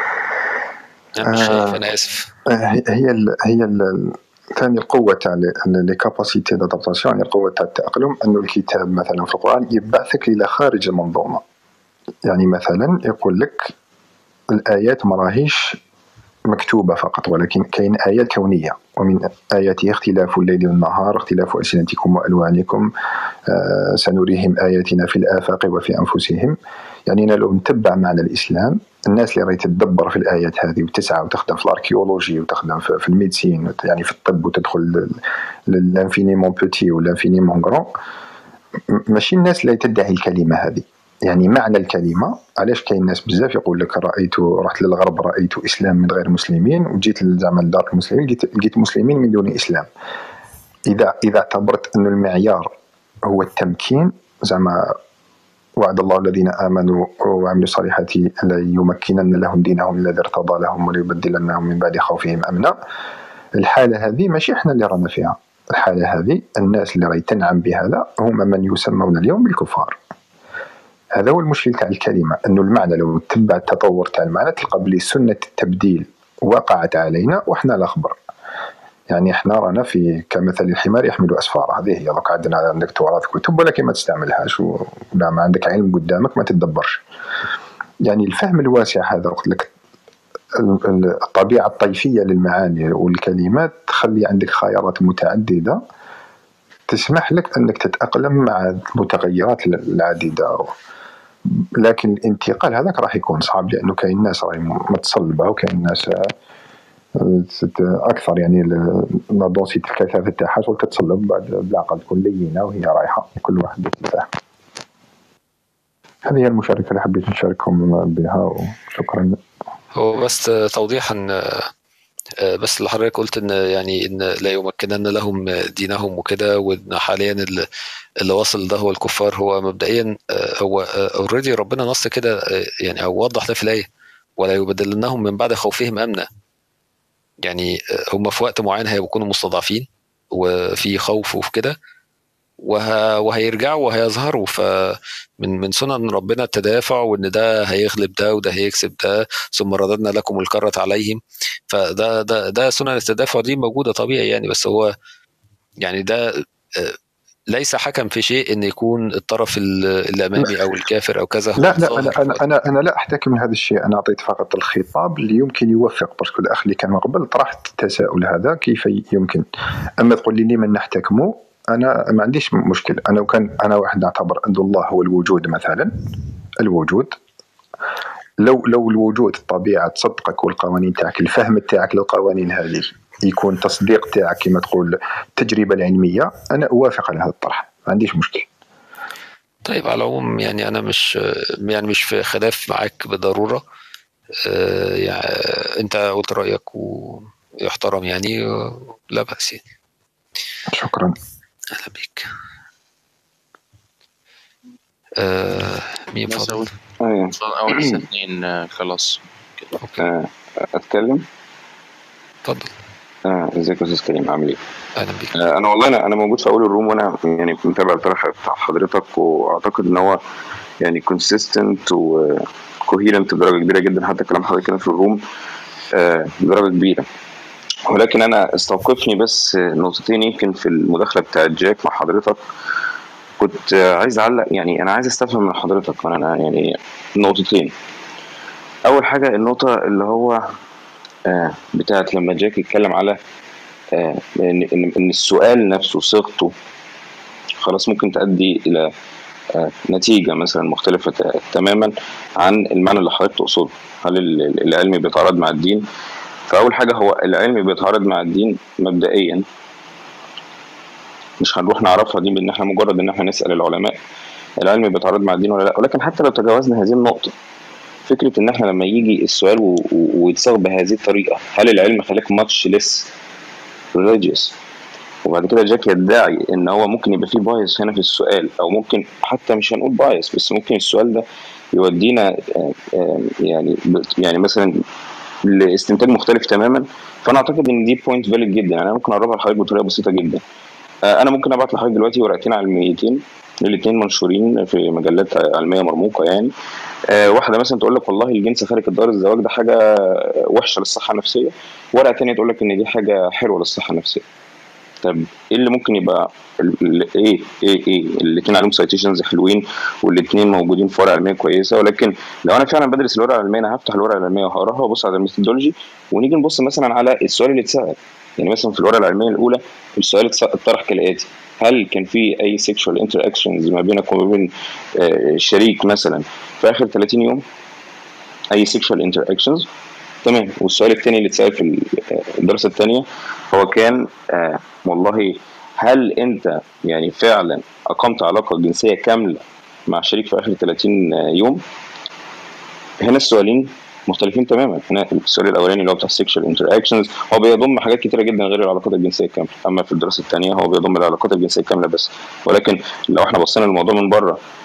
انا مش آه. شايف انا اسف آه، هي هي ال هي ال ثاني القوة تاع لي كاباسيتي دادابتاسيون يعني القوة تاع التأقلم أنه الكتاب مثلا في القرآن يبعثك إلى خارج المنظومة يعني مثلا يقول لك الآيات ما راهيش مكتوبة فقط ولكن كاين آيات كونية ومن آياته اختلاف الليل والنهار اختلاف ألسنتكم وألوانكم آه سنريهم آياتنا في الآفاق وفي أنفسهم يعني أنا لو نتبع معنى الإسلام الناس اللي راهي تتدبر في الآيات هذه وتسعى وتخدم في الأركيولوجي وتخدم في في الميديسين يعني في الطب وتدخل للانفينيمون بوتي والانفينيمون غران ماشي الناس اللي تدعي الكلمة هذه يعني معنى الكلمة علاش كاين ناس بزاف يقول لك رأيت رحت للغرب رأيت إسلام من غير مسلمين وجيت زعما لدار المسلمين لقيت لقيت مسلمين من دون إسلام إذا إذا اعتبرت أن المعيار هو التمكين زعما وعد الله الذين آمنوا وعملوا الصالحات ليمكنن لهم دينهم الذي ارتضى لهم وليبدلنهم من بعد خوفهم أمنا الحالة هذه ماشي احنا اللي رانا فيها الحالة هذه الناس اللي راهي تنعم بهذا هم من يسمون اليوم بالكفار هذا هو المشكل تاع الكلمة أنه المعنى لو تبع التطور تاع المعنى تلقى بلي سنة التبديل وقعت علينا وإحنا الأخبر يعني احنا رانا في كمثل الحمار يحمل اسفاره هذه هي دوك عندنا عندك تراث كتب ولكن ما تستعملهاش ولا ما عندك علم قدامك ما تدبرش يعني الفهم الواسع هذا قلت لك الطبيعة الطيفية للمعاني والكلمات تخلي عندك خيارات متعددة تسمح لك أنك تتأقلم مع المتغيرات العديدة لكن الانتقال هذاك راح يكون صعب لأنه كاين ناس راهي متصلبة وكاين ناس اكثر يعني لا دوسيتي الكثافه تاعها شغل تتصلب بعد بالعقل تكون لينه وهي رايحه كل واحد يرتاح هذه هي المشاركه اللي حبيت نشارككم بها وشكرا هو بس توضيحا بس اللي حضرتك قلت ان يعني ان لا يمكنن لهم دينهم وكده وان حاليا اللي واصل ده هو الكفار هو مبدئيا هو اوريدي ربنا نص كده يعني او وضح ده في الايه ولا يبدلنهم من بعد خوفهم امنا يعني هم في وقت معين هيكونوا مستضعفين وفي خوف وفي كده وه... وهيرجعوا وهيظهروا فمن من سنن ربنا التدافع وان ده هيغلب ده وده هيكسب ده ثم رددنا لكم الكرة عليهم فده ده ده سنن التدافع دي موجودة طبيعي يعني بس هو يعني ده ليس حكم في شيء ان يكون الطرف الامامي او الكافر او كذا لا لا انا انا انا, أنا لا احتكي من هذا الشيء انا اعطيت فقط الخطاب اللي يمكن يوفق باسكو الاخ اللي كان قبل طرحت التساؤل هذا كيف يمكن اما تقول لي لمن نحتكمه انا ما عنديش مشكل انا وكان انا واحد نعتبر ان الله هو الوجود مثلا الوجود لو لو الوجود الطبيعه تصدقك والقوانين تاعك الفهم تاعك للقوانين هذه يكون تصديق تاعك كما تقول التجربه العلميه انا اوافق على هذا الطرح ما عنديش مشكل طيب على العموم يعني انا مش يعني مش في خلاف معاك بالضروره يعني انت قلت رايك ويحترم يعني لا باس يعني شكرا اهلا بك آه مين فضل؟ اول اثنين خلاص آه اتكلم اتفضل اه ازيك يا استاذ كريم عامل ايه؟ اهلا بك آه انا والله انا انا موجود في اول الروم وانا يعني متابع الطرح بتاع حضرتك واعتقد ان هو يعني كونسيستنت وكوهيرنت بدرجه كبيره جدا حتى كلام حضرتك كده في الروم آه بدرجه كبيره ولكن انا استوقفني بس نقطتين يمكن في المداخله بتاعت جاك مع حضرتك كنت عايز اعلق يعني انا عايز استفهم من حضرتك انا يعني نقطتين اول حاجه النقطه اللي هو آه بتاعت لما جاك يتكلم على آه ان ان السؤال نفسه صيغته خلاص ممكن تؤدي الى آه نتيجة مثلا مختلفة تماما عن المعنى اللي حضرتك تقصده هل العلم بيتعارض مع الدين فأول حاجة هو العلم بيتعارض مع الدين مبدئيا مش هنروح نعرفها دي بان احنا مجرد ان احنا نسال العلماء العلم بيتعارض مع الدين ولا لا ولكن حتى لو تجاوزنا هذه النقطه فكره ان احنا لما يجي السؤال ويتصاغ بهذه الطريقه هل العلم خلاك ماتش لس ريليجيوس وبعد كده جاك يدعي ان هو ممكن يبقى فيه بايس هنا في السؤال او ممكن حتى مش هنقول بايس بس ممكن السؤال ده يودينا يعني يعني مثلا لاستنتاج مختلف تماما فانا اعتقد ان دي بوينت فاليد جدا يعني انا ممكن اقربها لحضرتك بطريقه بسيطه جدا انا ممكن ابعت لحضرتك دلوقتي ورقتين علميتين الاثنين منشورين في مجلات علميه مرموقه يعني أه واحده مثلا تقول لك والله الجنس خارج الدار الزواج ده حاجه وحشه للصحه النفسيه ورقه ثانيه تقول لك ان دي حاجه حلوه للصحه النفسيه طب ايه اللي ممكن يبقى ايه ايه ايه الاثنين عليهم سايتيشنز حلوين والاثنين موجودين في ورقه علميه كويسه ولكن لو انا فعلا بدرس الورقه العلميه انا هفتح الورقه العلميه وهقراها وابص على الميثودولوجي ونيجي نبص مثلا على السؤال اللي اتسال يعني مثلا في الورقه العلميه الاولى السؤال اتطرح كالاتي هل كان في اي سيكشوال انتر اكشنز ما بينك وما بين شريك مثلا في اخر 30 يوم اي سيكشوال انتر اكشنز تمام والسؤال الثاني اللي اتسال في الدراسه الثانيه هو كان آه والله هل انت يعني فعلا اقمت علاقه جنسيه كامله مع شريك في اخر 30 يوم هنا السؤالين مختلفين تماما هنا السؤال الاولاني اللي هو بتاع سيكشوال انتر اكشنز هو بيضم حاجات كتيره جدا غير العلاقات الجنسيه الكامله اما في الدراسه الثانيه هو بيضم العلاقات الجنسيه الكامله بس ولكن لو احنا بصينا للموضوع من بره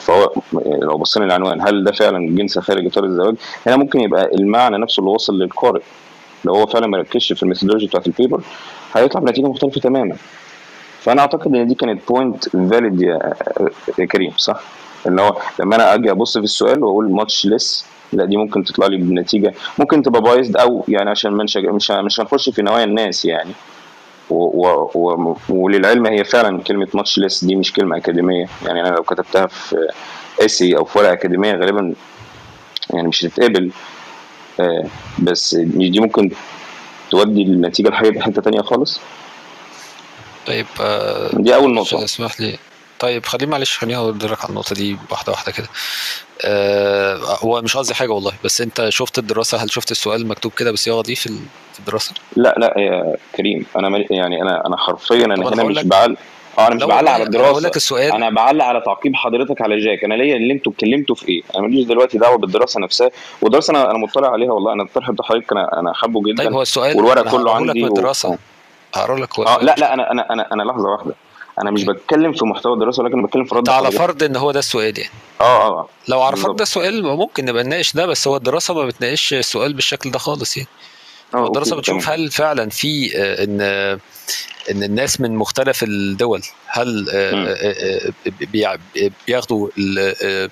فهو لو بصينا للعنوان هل ده فعلا جنس خارج اطار الزواج هنا ممكن يبقى المعنى نفسه اللي وصل للقارئ لو هو فعلا ما ركزش في الميثودولوجي بتاعت البيبر هيطلع بنتيجه مختلفه تماما فانا اعتقد ان دي كانت بوينت فاليد يا يا كريم صح؟ ان هو لما انا اجي ابص في السؤال واقول ماتش ليس لا دي ممكن تطلع لي بنتيجه ممكن تبقى بايظد او يعني عشان منش مش مش هنخش في نوايا الناس يعني و و و وللعلم هي فعلا كلمه ماتش ليس دي مش كلمه اكاديميه يعني انا لو كتبتها في اسي او في ورقه اكاديميه غالبا يعني مش هتتقبل آه بس دي ممكن تودي النتيجه الحقيقيه حته تانية خالص طيب آه، دي اول عشان نقطه اسمح لي طيب خليني معلش خليني ادرك على النقطه دي واحده واحده كده آه، هو مش قصدي حاجه والله بس انت شفت الدراسه هل شفت السؤال مكتوب كده بالصياغه دي في ال- في الدراسه لا لا يا كريم انا مال- يعني انا انا حرفيا انا طب أنا هنا هقول مش لك- بعلق اه انا مش لا بعلق والله، على أنا هقول الدراسه لك السؤال انا بعلق على تعقيب حضرتك على جاك انا ليا اللي انتوا اتكلمتوا في ايه انا ماليش دلوقتي دعوه بالدراسه نفسها والدراسه انا انا مطلع عليها والله انا الطرح بتاع حضرتك انا انا حابه جدا طيب هو السؤال والورق أنا كله هقراه لك عندي من و- الدراسه هقرا لك هو اه السؤال لا مش- لا انا انا انا انا لحظه واحده انا مش أوكي. بتكلم في محتوى الدراسه ولكن بتكلم في رد انت على حضرتك. فرض ان هو ده السؤال يعني اه اه لو على فرض بالظبط. ده السؤال ممكن نبقى نناقش ده بس هو الدراسه ما بتناقش السؤال بالشكل ده خالص يعني اه هو الدراسه أوكي، بتشوف تمام. هل فعلا في آه، ان آه، ان الناس من مختلف الدول هل آه، مم. آه، آه، بيع- بياخدوا ال- آه،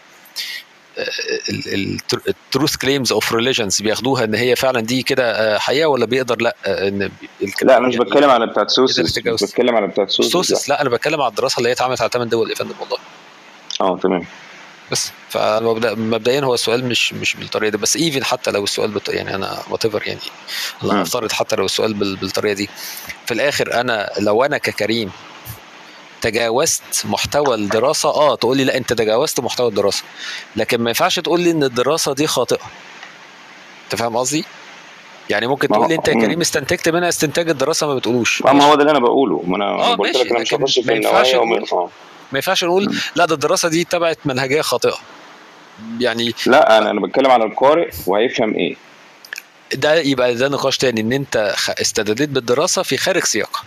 التروث كليمز اوف ريليجنز بياخدوها ان هي فعلا دي كده آه، حقيقه ولا بيقدر لا آه، ان الكلام لا انا مش يعني بتكلم على بتاعت قدر سوسس يتجاوز. مش بتكلم على بتاعت مش سوسس سوسس لا انا بتكلم على الدراسه اللي هي اتعملت على ثمان دول يا فندم والله لا. اه تمام بس فمبدئيا هو السؤال مش مش بالطريقه دي بس ايفن حتى لو السؤال بت... يعني انا وات يعني مم. انا افترض حتى لو السؤال بال... بالطريقه دي في الاخر انا لو انا ككريم تجاوزت محتوى الدراسه اه تقول لي لا انت تجاوزت محتوى الدراسه لكن ما ينفعش تقول لي ان الدراسه دي خاطئه انت فاهم قصدي؟ يعني ممكن ما هو- تقول لي انت يا مم. كريم استنتجت منها استنتاج الدراسه ما بتقولوش ما هو ده اللي انا بقوله ما انا آه، أنا قلت ماشي، لك انا مش لكن هخش في ما ينفعش النوايا وما- نقول- اه ما ينفعش نقول لا ده الدراسه دي تبعت منهجيه خاطئه يعني لا انا انا بتكلم على القارئ وهيفهم ايه ده يبقى ده نقاش تاني ان انت خ- استدليت بالدراسه في خارج سياقها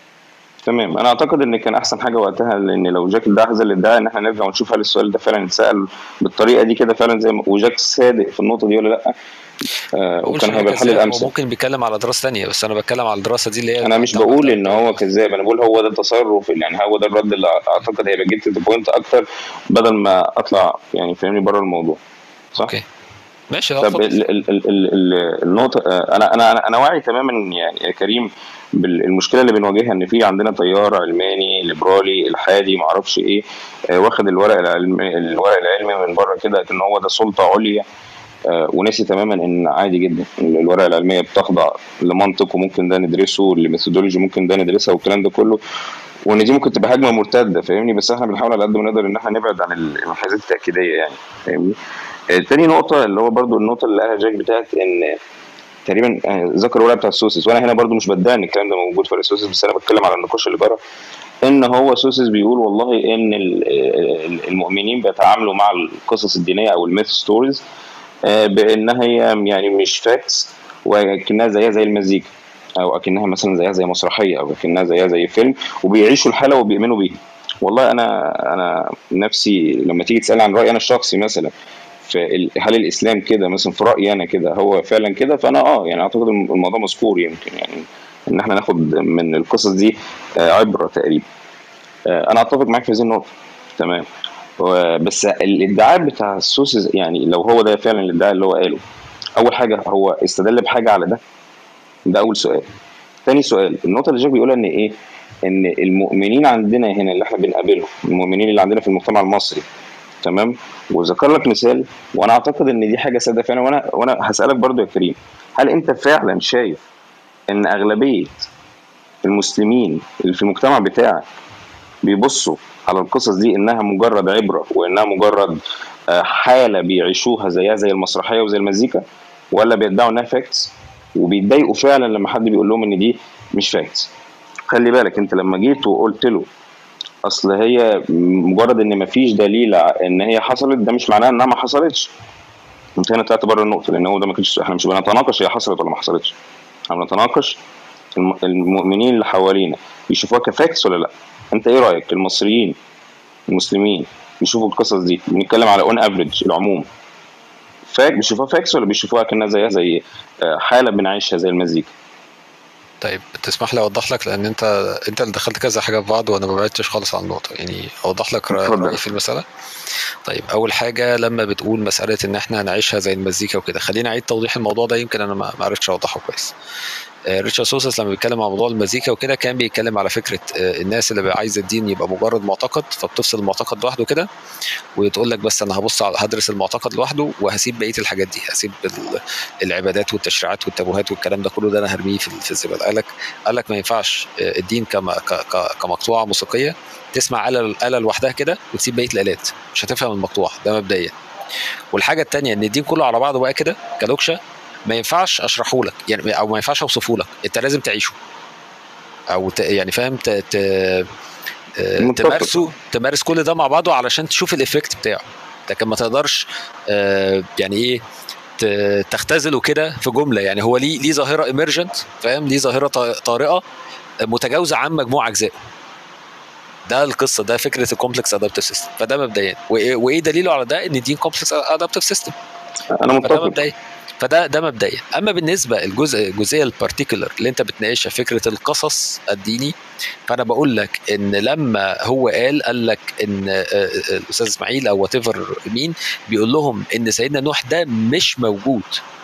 تمام انا اعتقد ان كان احسن حاجه وقتها لان لو جاك ده هذا الادعاء ان احنا نرجع ونشوف هل السؤال ده فعلا اتسال بالطريقه دي كده فعلا زي ما وجاك صادق في النقطه دي ولا لا آه بقولش وكان إن هو هيبقى الحل كذاب، هو الامثل ممكن بيتكلم على دراسه تانية بس انا بتكلم على الدراسه دي اللي هي انا مش بتاعت- بقول ان هو كذاب انا بقول هو ده التصرف يعني هو ده الرد اللي اعتقد هيبقى جبت بوينت اكتر بدل ما اطلع يعني فاهمني بره الموضوع صح؟ اوكي ماشي اه طب اتفضل. ال ال ال ال ال النقطة آه، أنا أنا أنا- أنا واعي تماما يعني يا كريم بالمشكلة اللي بنواجهها إن في عندنا تيار علماني ليبرالي إلحادي معرفش إيه آه، واخد الورق العلمي الورق العلمي من بره كده إن هو ده سلطة عليا آه، ونسي تماما إن عادي جدا إن الورقة العلمية بتخضع لمنطق وممكن ده ندرسه لميثودولوجي ممكن ده ندرسها والكلام ده كله وان دي ممكن تبقى هجمه مرتده فاهمني بس احنا بنحاول على قد ما نقدر ان احنا نبعد عن المنحازات التاكيديه يعني فاهمني آه، تاني نقطة اللي هو برضو النقطة اللي قالها جاك بتاعت إن تقريبا آه، ذكر الورقة بتاع السوسيس وأنا هنا برضو مش بدعي إن الكلام ده موجود في السوسيس بس أنا بتكلم على النقاش اللي جرى إن هو سوسيس بيقول والله إن ال- ال- المؤمنين بيتعاملوا مع القصص الدينية أو الميث ستوريز بإنها هي يعني مش فاكتس ولكنها زيها زي المزيكا أو أكنها مثلا زيها زي مسرحية أو أكنها زيها زي فيلم وبيعيشوا الحالة وبيؤمنوا بيها والله أنا أنا نفسي لما تيجي تسألني عن رأيي أنا الشخصي مثلا في ال- هل الاسلام كده مثلا في رايي انا كده هو فعلا كده فانا اه يعني اعتقد الم- الموضوع مذكور يمكن يعني ان احنا ناخد من القصص دي آه، عبره تقريبا آه، انا اتفق معاك في هذه النقطه تمام و- بس الادعاء بتاع السوسز يعني لو هو ده فعلا الادعاء اللي هو قاله اول حاجه هو استدل بحاجه على ده ده اول سؤال تاني سؤال النقطه اللي جاك بيقولها ان ايه ان المؤمنين عندنا هنا اللي احنا بنقابلهم المؤمنين اللي عندنا في المجتمع المصري تمام وذكر لك مثال وانا اعتقد ان دي حاجه ساده فعلا وانا وانا هسالك برضو يا كريم هل انت فعلا شايف ان اغلبيه المسلمين اللي في المجتمع بتاعك بيبصوا على القصص دي انها مجرد عبره وانها مجرد آه، حاله بيعيشوها زيها زي المسرحيه وزي المزيكا ولا بيدعوا انها فاكتس وبيتضايقوا فعلا لما حد بيقول لهم ان دي مش فاكتس خلي بالك انت لما جيت وقلت له اصل هي مجرد ان مفيش دليل ع- ان هي حصلت ده مش معناه انها ما حصلتش انت هنا طلعت بره النقطه لان هو ده ما كانش احنا مش بنتناقش هي حصلت ولا ما حصلتش احنا بنتناقش الم- المؤمنين اللي حوالينا يشوفوها كفاكس ولا لا انت ايه رايك المصريين المسلمين بيشوفوا القصص دي بنتكلم على اون افريج العموم فاك بيشوفوها فاكس ولا بيشوفوها كانها زيها زي آه، حاله بنعيشها زي المزيكا طيب تسمح لي اوضح لك لان انت انت اللي دخلت كذا حاجه في بعض وانا ما بعدتش خالص عن النقطه يعني اوضح لك رأ- اتفضل. رايي في المساله طيب اول حاجه لما بتقول مساله ان احنا هنعيشها زي المزيكا وكده خليني اعيد توضيح الموضوع ده يمكن انا ما ما عرفتش اوضحه كويس آه، ريتشارد سوسس لما بيتكلم عن موضوع المزيكا وكده كان بيتكلم على فكره آه، الناس اللي عايزه الدين يبقى مجرد معتقد فبتفصل المعتقد لوحده كده وتقول لك بس انا هبص على هدرس المعتقد لوحده وهسيب بقيه الحاجات دي هسيب ال- العبادات والتشريعات والتابوهات والكلام ده كله ده انا هرميه في في الزباله قال لك قال لك ما ينفعش آه، الدين كما ك- ك- كمقطوعه موسيقيه تسمع آلة آلة لوحدها كده وتسيب بقيه الآلات مش هتفهم المقطوعه ده مبدئيا والحاجه الثانيه ان الدين كله على بعضه بقى كده كلوكشه ما ينفعش اشرحه لك يعني او ما ينفعش اوصفه لك انت لازم تعيشه او ت... يعني فاهم ت... ت... آه، متفق. تمارسه تمارس كل ده مع بعضه علشان تشوف الايفكت بتاعه لكن ما تقدرش آه، يعني ايه ت- تختزله كده في جمله يعني هو ليه ليه ظاهره ايمرجنت فاهم ليه ظاهره ط- طارئه متجاوزه عن مجموعه اجزاء ده القصه ده فكره الكومبلكس ادابتيف سيستم فده مبدئيا وايه وإيه دليله على ده ان الدين كومبلكس ادابتيف سيستم انا فده متفق مبدئيا فده ده مبدئيا اما بالنسبه الجزء الجزئيه البارتيكولر اللي انت بتناقشها فكره القصص الديني فانا بقول لك ان لما هو قال قال لك ان آه، آه، الاستاذ اسماعيل او وات ايفر مين بيقول لهم ان سيدنا نوح ده مش موجود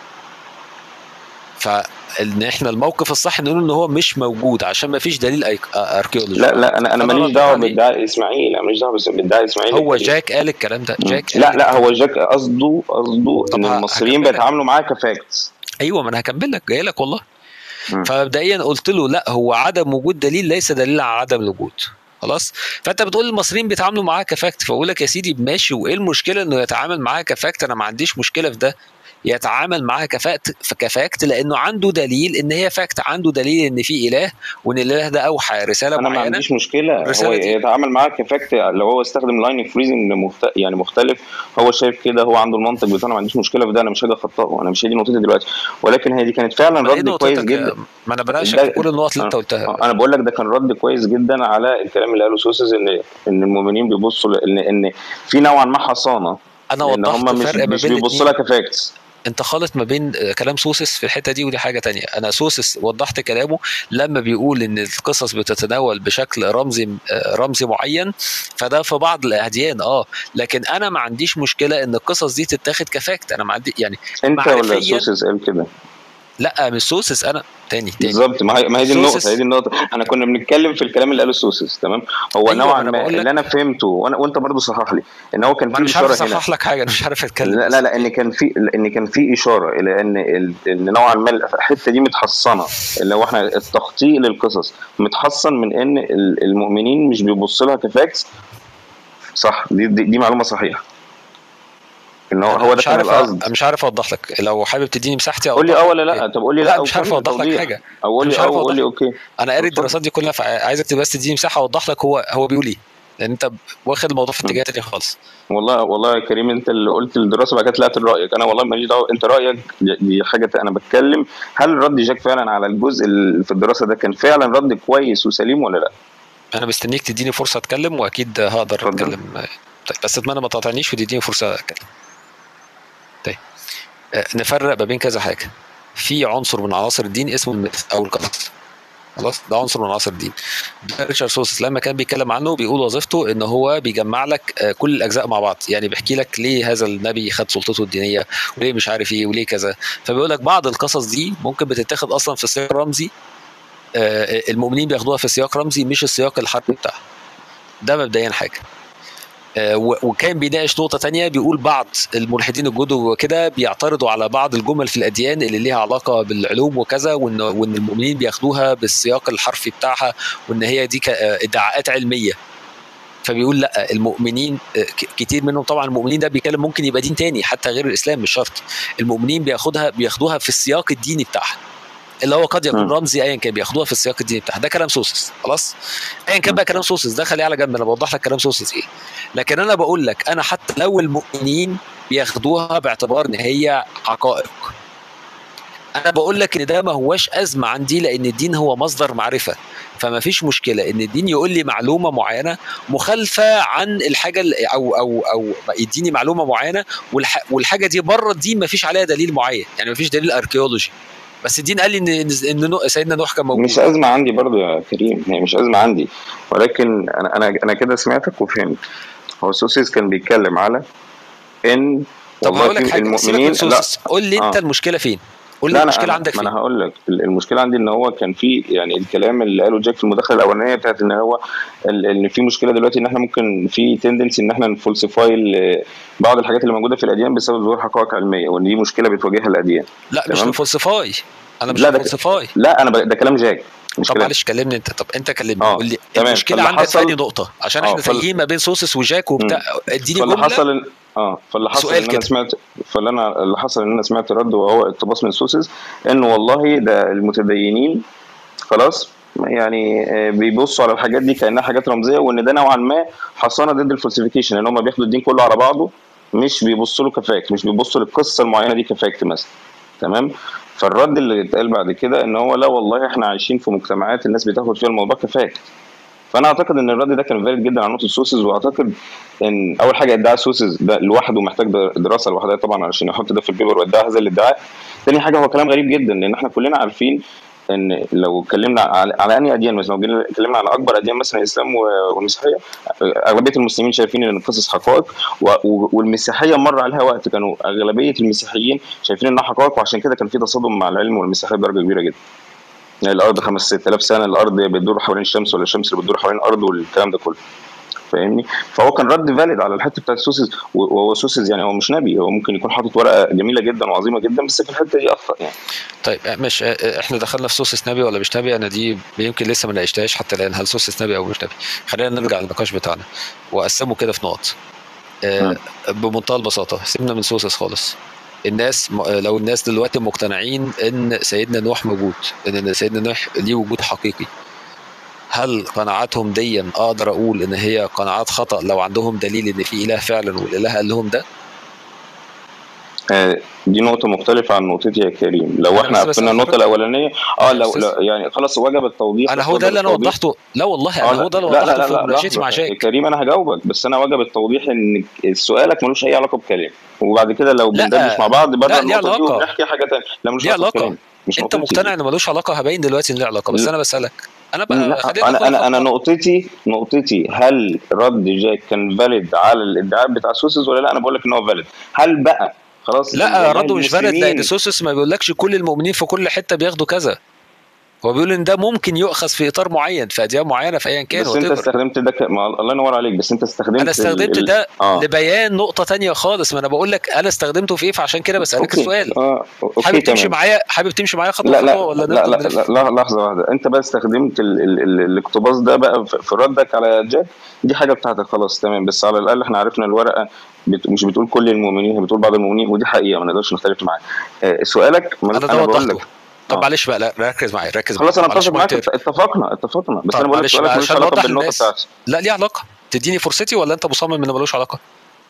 فان احنا الموقف الصح نقول ان هو مش موجود عشان ما فيش دليل أيك- اركيولوجي لا لا انا انا فأنا ماليش رديت دعوه عليه. بادعاء اسماعيل انا ماليش دعوه بس- بادعاء اسماعيل هو الكريم. جاك قال الكلام ده مم. جاك لا قال لا هو جاك قصده قصده طب ان ه- المصريين هكمل لك. بيتعاملوا معاه كفاكتس ايوه ما انا هكمل لك جاي لك والله مم. فمبدئيا قلت له لا هو عدم وجود دليل ليس دليل على عدم الوجود خلاص فانت بتقول المصريين بيتعاملوا معاه كفاكت فاقول لك يا سيدي ماشي وايه المشكله انه يتعامل معاها كفاكت انا ما عنديش مشكله في ده يتعامل معاها كفاكت كفاكت لانه عنده دليل ان هي فاكت عنده دليل ان في اله وان الاله ده اوحى رساله انا ما معينه عنديش مشكله هو الرسالة دي. يتعامل معاه كفاكت لو هو استخدم لاين فريزنج مخت... يعني مختلف هو شايف كده هو عنده المنطق بتاعه أنا ما عنديش مشكله في ده انا مش هاجي اخطئه انا مش هي دي نقطتي دلوقتي ولكن هي دي كانت فعلا ما إيه رد كويس نقطتك جدا يا- ما انا بناقشك ده- في كل النقط اللي انت قلتها آه، انا بقول لك ده كان رد كويس جدا على الكلام اللي قاله سوسز ان ان المؤمنين بيبصوا ل- ان ان في نوعا ما حصانه انا ان وضحت هم مش فرق ما مش بين بيبصوا لها كفاكتس انت خالط ما بين آه، كلام سوسس في الحته دي ودي حاجه تانية انا سوسس وضحت كلامه لما بيقول ان القصص بتتناول بشكل رمزي آه، رمزي معين فده في بعض الاديان اه لكن انا ما عنديش مشكله ان القصص دي تتاخد كفاكت انا ما عندي يعني انت ولا معرفياً- سوسز قال كده لا مش سوسس انا تاني تاني بالظبط ما هي ما هي دي النقطه سوسس- هي دي النقطه احنا كنا بنتكلم في الكلام اللي قاله سوسس تمام هو أيوة، نوعا أنا ما بقول لك- اللي انا فهمته وانا وانت برضو صحح لي ان هو كان ما في انا مش عارف اشاره هنا اصحح لك حاجه انا مش عارف اتكلم لا لا لا ان كان في ان كان في اشاره الى ان ال- ان نوعا ما الحته دي متحصنه اللي هو احنا التخطيط للقصص متحصن من ان ال- المؤمنين مش بيبصوا لها كفاكس صح دي, دي, دي معلومه صحيحه ان هو أنا هو ده مش كان عارف القصد مش عارف اوضح لك لو حابب تديني مساحتي قول لي أوضح اه لك. ولا لا طب قول لي لا لا أو مش عارف كمل اوضح لك توضيح. حاجه او قول أنا لي مش اه عارف وقول لي أوضح. اوكي انا قاري اتفضل. الدراسات دي كلها فعايزك بس تديني مساحه اوضح لك هو هو بيقول ايه لان انت واخد الموضوع في اتجاه تاني خالص والله والله يا كريم انت اللي قلت الدراسه بعد كده طلعت رايك انا والله ماليش دعوه انت رايك دي- دي حاجه انا بتكلم هل رد جاك فعلا على الجزء اللي في الدراسه ده كان فعلا رد كويس وسليم ولا لا؟ انا مستنيك تديني فرصه اتكلم واكيد هقدر اتفضل. اتكلم طيب بس اتمنى ما تقاطعنيش وتديني فرصه اتكلم طيب آه، نفرق ما بين كذا حاجه في عنصر من عناصر الدين اسمه الميث او القصص خلاص ده عنصر من عناصر الدين ده ريتشارد سوسس لما كان بيتكلم عنه بيقول وظيفته ان هو بيجمع لك آه، كل الاجزاء مع بعض يعني بيحكي لك ليه هذا النبي خد سلطته الدينيه وليه مش عارف ايه وليه كذا فبيقول لك بعض القصص دي ممكن بتتاخد اصلا في سياق رمزي آه، المؤمنين بياخدوها في سياق رمزي مش السياق الحربي بتاعها ده مبدئيا حاجه آه، و- وكان بيناقش نقطة تانية بيقول بعض الملحدين الجدد وكده بيعترضوا على بعض الجمل في الأديان اللي ليها علاقة بالعلوم وكذا وإن وإن المؤمنين بياخدوها بالسياق الحرفي بتاعها وإن هي دي ك- آه، ادعاءات علمية فبيقول لا المؤمنين آه، ك- كتير منهم طبعا المؤمنين ده بيتكلم ممكن يبقى دين تاني حتى غير الإسلام مش شرط المؤمنين بياخدها بياخدوها في السياق الديني بتاعها اللي هو قد يكون م. رمزي ايا كان بياخدوها في السياق الديني بتاعها ده كلام سوسس خلاص ايا كان بقى كلام سوسس ده خليه على جنب انا بوضح لك كلام سوسس ايه لكن انا بقول لك انا حتى لو المؤمنين بياخدوها باعتبار ان هي حقائق انا بقول لك ان ده ما هواش ازمه عندي لان الدين هو مصدر معرفه فما فيش مشكله ان الدين يقول لي معلومه معينه مخالفه عن الحاجه ال- او او او يديني معلومه معينه والح والحاجه دي بره الدين ما فيش عليها دليل معين يعني ما فيش دليل اركيولوجي بس الدين قال لي ان ان إن نو- سيدنا نوح كان موجود مش ازمه عندي برضو يا كريم هي مش ازمه عندي ولكن انا انا انا كده سمعتك وفهمت هو سوسيس كان بيتكلم على ان طب والله هقول لك في حاجه سيبك المؤمنين من سوسس قول لي انت آه. المشكله فين قول لي لا المشكله أنا عندك ما فين انا هقول لك المشكله عندي ان هو كان في يعني الكلام اللي قاله جاك في المداخله الاولانيه بتاعت ان هو ال- ان في مشكله دلوقتي ان احنا ممكن في تندنسي ان احنا نفولسيفاي بعض الحاجات اللي موجوده في الاديان بسبب ظهور حقائق علميه وان دي مشكله بتواجهها الاديان لا مش تمام. نفولسيفاي انا مش لا، ده- نفولسيفاي لا انا ب... ده كلام جاك مش طب كلام معلش كلمني انت طب انت كلمني آه، قول لي تمام. المشكله فاللي عندك في حصل- أنهي نقطه عشان آه، احنا فال- تايهين ما بين سوسس وجاك وبتاع اديني فاللي جمله حصل إن- اه فاللي حصل سؤال ان انا كده. سمعت فاللي انا اللي حصل ان انا سمعت رد وهو اقتباس من سوسز ان والله ده المتدينين خلاص يعني آه، بيبصوا على الحاجات دي كانها حاجات رمزيه وان ده نوعا ما حصانه ضد الفلسفيكيشن ان هم بياخدوا الدين كله على بعضه مش بيبصوا له كفاكت مش بيبصوا للقصه المعينه دي كفاكت مثلا تمام فالرد اللي اتقال بعد كده ان هو لا والله احنا عايشين في مجتمعات الناس بتاخد فيها الموضوع كفاكت فانا اعتقد ان الرد ده كان فارد جدا على نقطه سوسز واعتقد ان اول حاجه ادعاء سوسز ده لوحده محتاج دراسه لوحدها طبعا علشان يحط ده في البيبر وادعاء هذا الادعاء تاني حاجه هو كلام غريب جدا لان احنا كلنا عارفين ان لو اتكلمنا على, على انهي اديان مثلا لو جينا اتكلمنا على اكبر اديان مثلا الاسلام و- والمسيحيه اغلبيه المسلمين شايفين ان القصص حقائق و- و- والمسيحيه مر عليها وقت كانوا اغلبيه المسيحيين شايفين انها حقائق وعشان كده كان في تصادم مع العلم والمسيحيه بدرجه كبيره جدا يعني الارض 5 6000 سنه الارض بتدور حوالين الشمس ولا الشمس اللي بتدور حوالين الارض والكلام ده كله فاهمني فهو كان رد فاليد على الحته بتاعت سوسز وهو سوسز يعني هو مش نبي هو ممكن يكون حاطط ورقه جميله جدا وعظيمه جدا بس في الحته دي اخطا يعني طيب مش احنا دخلنا في سوسس نبي ولا مش نبي انا دي يمكن لسه ما ناقشتهاش حتى الان هل سوسس نبي او مش نبي خلينا نرجع للنقاش بتاعنا واقسمه كده في نقط آه، بمنتهى البساطه سيبنا من سوسس خالص الناس م- لو الناس دلوقتي مقتنعين ان سيدنا نوح موجود ان سيدنا نوح ليه وجود حقيقي هل قناعاتهم دي اقدر اقول ان هي قناعات خطا لو عندهم دليل ان في اله فعلا والاله قال لهم ده آه، دي نقطة مختلفة عن نقطتي يا كريم، لو أنا احنا بس قفلنا بسأل النقطة حضرتك. الأولانية اه لو, أستاذ. لو يعني خلاص وجب التوضيح انا بس هو ده وجب اللي انا التوضيح. وضحته لا والله آه، انا هو ده اللي لا لا وضحته لا في لا مناقشتي مع لحظة. يا جاك كريم انا هجاوبك بس انا وجب التوضيح ان سؤالك ملوش اي علاقة بكلام وبعد كده لو لا، بندردش مع بعض بره لا، ليه النقطة دي علاقة. ونحكي حاجة تانية لا ملوش ليه علاقة علاقة. بكلام مش انت نقطتي مقتنع ان ملوش علاقه هبين دلوقتي ان ليه علاقه بس لا. انا بسالك انا بقى لا خلينا انا ناخد انا انا خطوة. نقطتي نقطتي هل رد جاك كان فاليد على الادعاء بتاع سوسز ولا لا انا بقول لك ان هو فاليد هل بقى خلاص لا والله رده مش فارد لان المسلمين- سوسس ما بيقولكش كل المؤمنين في كل حته بياخدوا كذا هو بيقول ان ده ممكن يؤخذ في اطار معين في اديان معينه في ايا كان بس انت whatever. استخدمت ده ك... ما الله ينور عليك بس انت استخدمت انا استخدمت ال... ال- ده اه لبيان نقطه تانية خالص ما انا بقول لك انا استخدمته في ايه فعشان كده بسالك اوكي السؤال اه اوكي حابب تمشي تمام معايا حابب تمشي معايا خطوه لا لا خطوه ولا لا لا, نفضل لا, نلف؟ لا لحظه واحده انت بقى استخدمت ال... ال... ال... الاقتباس ده بقى في في ردك على جاك دي حاجه بتاعتك خلاص تمام بس على الاقل احنا عرفنا الورقه بت... مش بتقول كل المؤمنين هي بتقول بعض المؤمنين ودي حقيقه ما نقدرش نختلف معاها آه سؤالك ما انا ده بقول وضحته لك طب آه. معلش بقى لا ركز معايا ركز خلاص معايا انا معلش اتفق معاك مونتير. اتفقنا اتفقنا بس طب انا بقول لك معلش سؤالك بقى ملوش عشان علاقه نوضح بالنقطه للناس بتاعتي لا ليه علاقه تديني فرصتي ولا انت مصمم ان ملوش علاقه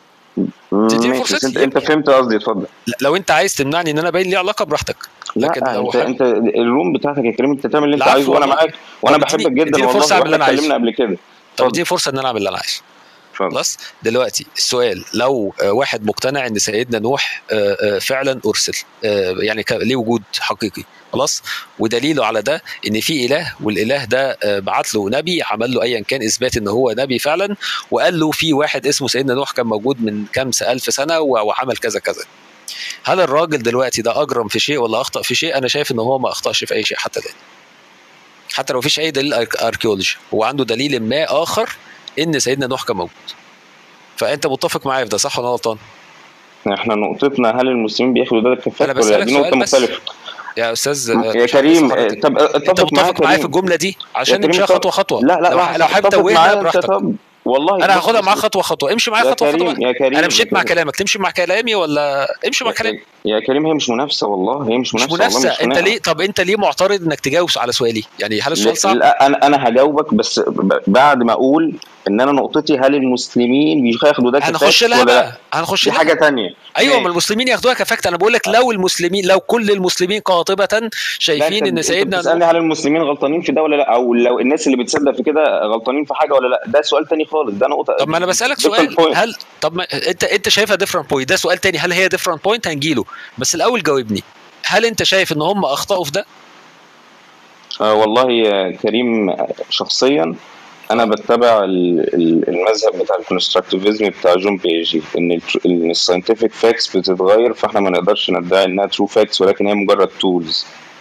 تديني ماشي بس فرصتي انت انت يمكن. فهمت قصدي اتفضل لا، لو انت عايز تمنعني ان انا باين ليه علاقه براحتك لا لكن لو انت حابب- انت الروم بتاعتك يا كريم انت تعمل اللي انت العفو عايزه وانا والله. معاك وانا طب بحبك اديني- جدا اديني فرصة والله اعمل اللي واحنا انا اتكلمنا عايزه. قبل كده طب اتفضل. اديني فرصه ان انا اعمل اللي انا عايزه اتفضل خلاص دلوقتي السؤال لو آه، واحد مقتنع ان سيدنا نوح آه، آه، فعلا ارسل آه، يعني كان ليه وجود حقيقي خلاص ودليله على ده ان في اله والاله ده آه، بعت له نبي عمل له ايا كان اثبات ان هو نبي فعلا وقال له في واحد اسمه سيدنا نوح كان موجود من كام الف سنه و- وعمل كذا كذا هل الراجل دلوقتي ده اجرم في شيء ولا اخطا في شيء انا شايف ان هو ما اخطاش في اي شيء حتى الان حتى لو مفيش اي دليل أرك- اركيولوجي هو عنده دليل ما اخر ان سيدنا نوح كان موجود فانت متفق معايا في ده صح ولا أنا غلطان احنا نقطتنا هل المسلمين بياخدوا ده أنا كفاك ولا بسألك دي نقطه سؤال بس. مختلفه يا استاذ يا كريم اه، طب انت اتفق معايا متفق معايا في كريم. الجمله دي عشان يا كريم نمشيها طب- خطوه خطوه لا لا لو لا لو حابب اتفق توهنا معايا انت براحتك طب والله انا بص- هاخدها بص- معاك خطوه خطوه امشي معايا يا خطوه خطوه كريم بقى. يا كريم انا مشيت يا مع كريم. كلامك تمشي مع كلامي ولا امشي مع كلامي يا كريم هي مش منافسه والله هي مش مش منافسه والله منافسه مش انت خناقة. ليه طب انت ليه معترض انك تجاوب على سؤالي يعني هل السؤال صعب لا انا انا هجاوبك بس ب- بعد ما اقول ان انا نقطتي هل المسلمين بياخدوا ده هنخش كفاكت لها ولا لا بقى هنخش دي لها حاجه تانية ايوه ماشي. ما المسلمين ياخدوها كفاكت انا بقول لك لو المسلمين لو كل المسلمين قاطبه لا شايفين انت ان انت سيدنا بتسالني نوح هل المسلمين غلطانين في ده ولا لا او لو الناس اللي بتصدق في كده غلطانين في حاجه ولا لا ده سؤال تاني خالص ده نقطه طب ما انا بسالك different سؤال point. هل طب ما انت انت شايفها ديفرنت بوينت ده سؤال تاني هل هي ديفرنت بوينت هنجيله بس الاول جاوبني هل انت شايف ان هم اخطاوا في ده آه والله يا كريم آه، شخصيا انا بتبع ال- ال- المذهب بتاع الكونستراكتيفيزم بتاع جون بيجي ان ال- ان الساينتفك فاكتس بتتغير فاحنا ما نقدرش ندعي انها ترو فاكتس ولكن هي مجرد تولز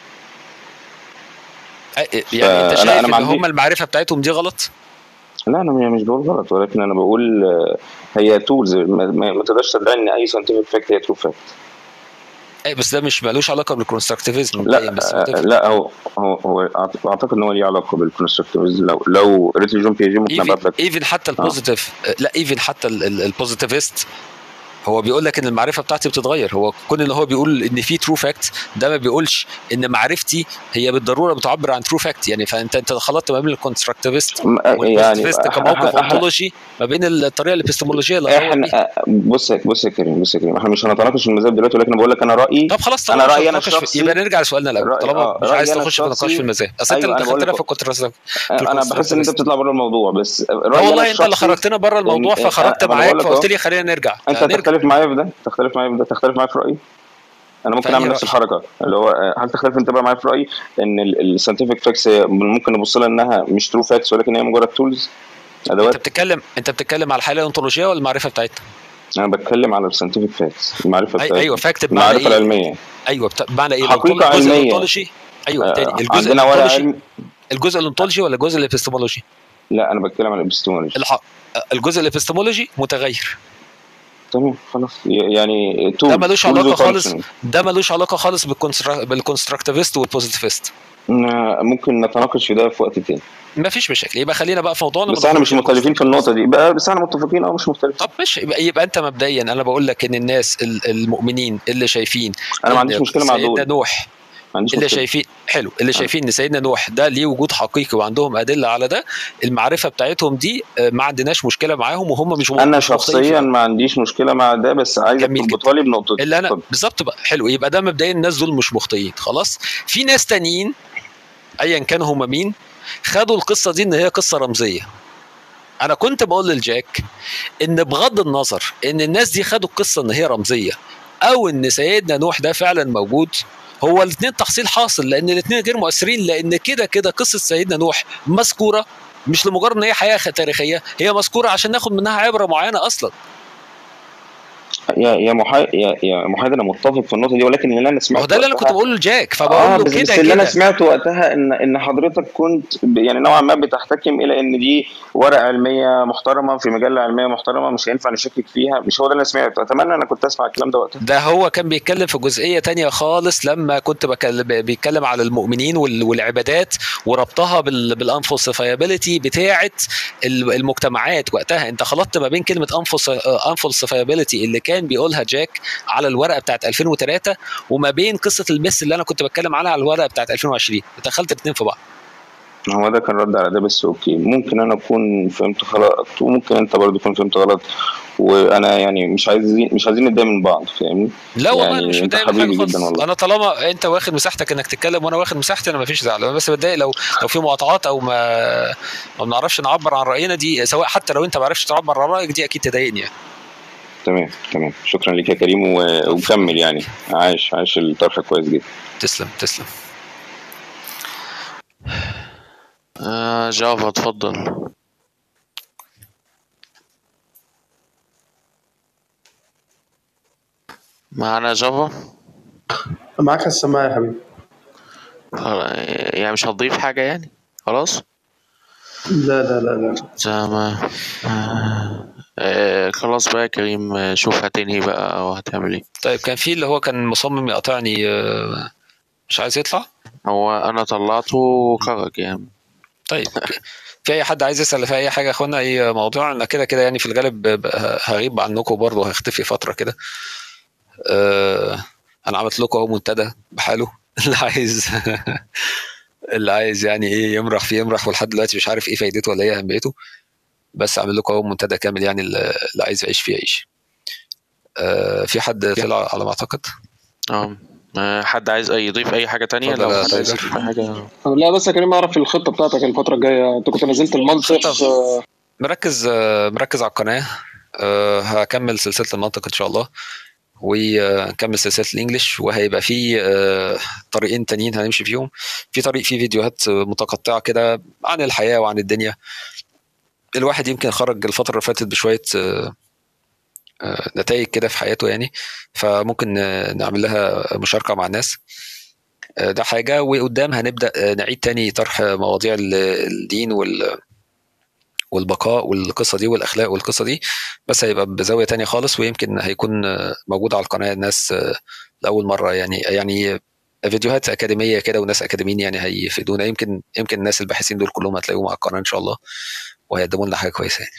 يعني انت فأنا- شايف أنا ان ما عندي- هم المعرفه بتاعتهم دي غلط لا انا مش بقول غلط ولكن انا بقول آه، هي تولز ما, ما ما تقدرش تدعي ان اي ساينتفك فاكت هي ترو فاكت اي بس ده مش مالوش علاقه بالكونستراكتيفيزم لا بس آه، لا هو هو, هو أعت- اعتقد ان هو ليه علاقه بالكونستراكتيفيزم لو لو قريت جون بيجي ممكن ابعت ايفن لك ايفن حتى البوزيتيف لا ايفن حتى البوزيتيفيست هو بيقول لك ان المعرفه بتاعتي بتتغير هو كون ان هو بيقول ان في ترو فاكت ده ما بيقولش ان معرفتي هي بالضروره بتعبر عن ترو فاكت يعني فانت انت خلطت ما بين الكونستراكتيفيست م- يعني والبوزيتيفيست كموقف إحنا- اونتولوجي ما بين الطريقه الابستمولوجيه اللي هو بيها. احنا بص بص يا كريم بص يا كريم احنا مش هنتناقش في المذاهب دلوقتي ولكن بقول لك انا رايي طب خلاص أنا طالما مش رأيي أنا هنتناقش في- الشخصي- يبقى نرجع لسؤالنا الاول رأيي- طالما آه، مش رأيي عايز أنا تخش في نقاش الشخصي- في المذاهب اصل انت أيوة، اللي أنا بقول دخلتنا لك- في الكونترا انا بحس ان انت بتطلع بره الموضوع بس لا رايي أنا والله انت اللي الشخصي خرجتنا بره الموضوع إن- فخرجت أنا معاك بقول لك فقلت أهو. لي خلينا نرجع انت نرجع. تختلف معايا في ده تختلف معايا في ده تختلف معايا في رايي انا ممكن في اعمل أي نفس رأي؟ الحركه اللي هو آه، هل تختلف انت بقى معايا في رايي ان الساينتفك فاكس ممكن نبص لها انها مش ترو فاكس ولكن هي مجرد تولز انت ادوات بتتكلم انت بتتكلم على الحاله الانطولوجيه ولا المعرفه بتاعتها انا بتكلم على الساينتفك فاكس المعرفه أي بتاعتي ايوه فاكت بمعنى المعرفه ايه العلميه ايوه بت- بمعنى ايه لو حقيقة قلنا الجزء علمية. الانطولوجي ايوه آه، تاني الجزء عندنا ورقه الانطولوجي علم الجزء الانطولوجي ولا الجزء الابستمولوجي لا انا بتكلم عن الابستمولوجي الحق الجزء الابستمولوجي متغير تمام خلاص يعني tools- ده ملوش tools علاقه و خالص functioning. ده ملوش علاقه خالص بالكونسترا- بالكونستراكتيفيست والبوزيتيفيست ن- ممكن نتناقش في ده في وقت تاني ما فيش مشاكل يبقى خلينا بقى في موضوعنا بس ما احنا مش نخرجش مختلفين في النقطه دي بقى بس احنا متفقين او مش مختلفين طب مش يبقى, يبقى انت مبدئيا انا بقول لك ان الناس ال- المؤمنين اللي شايفين انا ما إن عنديش مشكله مع سيدنا دول نوح ما عنديش اللي مشكله شايفين حلو اللي شايفين ان سيدنا نوح ده ليه وجود حقيقي وعندهم ادله على ده المعرفه بتاعتهم دي آه، ما عندناش مشكله معاهم وهم مش انا مش مختلفين. شخصيا ما عنديش مشكله مع ده بس عايزك جميل تربطها لي بنقطه اللي انا اتفضل. بالظبط بقى حلو يبقى ده مبدئيا الناس دول مش مخطئين خلاص في ناس تانيين ايا كان هم مين خدوا القصه دي ان هي قصه رمزيه انا كنت بقول للجاك ان بغض النظر ان الناس دي خدوا القصه ان هي رمزيه او ان سيدنا نوح ده فعلا موجود هو الاثنين تحصيل حاصل لان الاثنين غير مؤثرين لان كده كده قصه سيدنا نوح مذكوره مش لمجرد ان هي حياه تاريخيه هي مذكوره عشان ناخد منها عبره معينه اصلا يا يا محايد يا يا محايد انا متفق في النقطه دي ولكن اللي انا ما سمعته هو ده اللي انا كنت وقتها- بقوله لجاك فبقول اه له بس, كده بس اللي انا كده سمعته وقتها ان ان حضرتك كنت ب- يعني نوعا ما بتحتكم الى ان دي ورقه علميه محترمه في مجله علميه محترمه مش هينفع نشكك فيها مش هو ده اللي انا سمعته اتمنى انا كنت اسمع الكلام ده وقتها ده هو كان بيتكلم في جزئيه تانية خالص لما كنت بكلم بيتكلم على المؤمنين وال- والعبادات وربطها بال بالانفلسفيابيلتي بتاعه ال- المجتمعات وقتها انت خلطت ما بين كلمه انفلسفيابيلتي اللي كان بيقولها جاك على الورقه بتاعت 2003 وما بين قصه المس اللي انا كنت بتكلم عنها على الورقه بتاعت 2020 دخلت الاثنين في بعض هو ده كان رد على ده بس اوكي ممكن انا اكون فهمت غلط وممكن انت برضه تكون فهمت غلط وانا يعني مش عايزين مش عايزين نتضايق من بعض فاهمني لا والله يعني انا مش أنت متضايق من حبيبي حاجه جدا خالص والله. انا طالما انت واخد مساحتك انك تتكلم وانا واخد مساحتي انا مفيش زعل انا بس بتضايق لو لو في مقاطعات او ما ما بنعرفش نعبر عن راينا دي سواء حتى لو انت ما عرفتش تعبر عن رايك دي اكيد تضايقني يعني تمام تمام شكرا لك يا كريم و- وكمل يعني عايش عايش الطرح كويس جدا تسلم تسلم آه جافا اتفضل معنا جافا معاك السماعة يا حبيبي خلاص، يعني مش هتضيف حاجة يعني خلاص لا لا لا لا تمام آه، آه، خلاص بقى يا كريم آه، شوف هتنهي بقى او هتعمل ايه طيب كان في اللي هو كان مصمم يقاطعني آه، مش عايز يطلع هو انا طلعته وخرج يعني طيب في اي حد عايز يسال في اي حاجه يا اخوانا اي موضوع انا كده كده يعني في الغالب ب- ب- هغيب عنكم برضه هختفي فتره كده آه، انا عملت لكم اهو منتدى بحاله اللي عايز اللي عايز يعني ايه يمرح فيه يمرح ولحد دلوقتي مش عارف ايه فايدته ولا ايه اهميته بس اعمل لكم اهو منتدى كامل يعني اللي اللي عايز يعيش فيه يعيش آه، في حد طلع على ما اعتقد اه آه، حد عايز اي يضيف اي حاجه تانية اتفضل لو يا حد عايز تايجر. يضيف أي حاجه لا بس يا كريم اعرف الخطه بتاعتك الفتره الجايه انت كنت نزلت المنطق خطة. آه، مركز آه، مركز على القناه آه، هكمل سلسله المنطق ان شاء الله ونكمل سلسله الانجليش وهيبقى في آه، طريقين تانيين هنمشي فيهم في طريق فيه فيديوهات متقطعه كده عن الحياه وعن الدنيا الواحد يمكن خرج الفتره اللي فاتت بشويه آه، آه، نتائج كده في حياته يعني فممكن آه، نعمل لها مشاركه مع الناس آه، ده حاجه وقدام هنبدا آه، نعيد تاني طرح مواضيع ال- الدين وال والبقاء والقصه دي والاخلاق والقصه دي بس هيبقى بزاويه تانية خالص ويمكن هيكون آه، موجود على القناه الناس آه، لاول مره يعني يعني فيديوهات اكاديميه كده وناس اكاديميين يعني هيفيدونا يمكن يمكن الناس الباحثين دول كلهم هتلاقيهم على القناه ان شاء الله وهيقدموا لنا حاجه كويسه يعني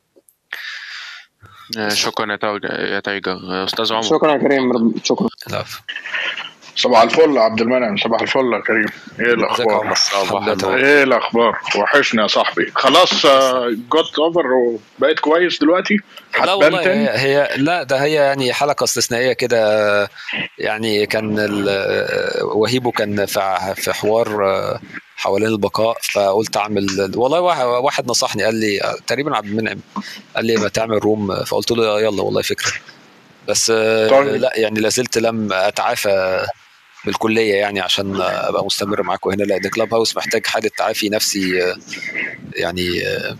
آه، شكرا يا تايجر يا تايجر آه، استاذ عمر شكرا يا كريم رب- شكرا العفو صباح الفل يا عبد المنعم صباح الفل يا كريم ايه ازيك يا الاخبار عمر الحمد لله تمام ايه الاخبار وحشني يا صاحبي خلاص جوت اوفر وبقيت كويس دلوقتي لا هتبان والله تاني هي, هي لا ده هي يعني حلقه استثنائيه كده يعني كان ال- وهيبو كان في في حوار آه، حوالين البقاء فقلت اعمل والله واحد, واحد نصحني قال لي تقريبا عبد المنعم قال لي ما تعمل روم فقلت له يلا والله فكره بس آه، طيب. لا يعني لازلت لم اتعافى بالكليه يعني عشان ابقى مستمر معاكم هنا لان كلاب هاوس محتاج حاله تعافي نفسي آه، يعني آه،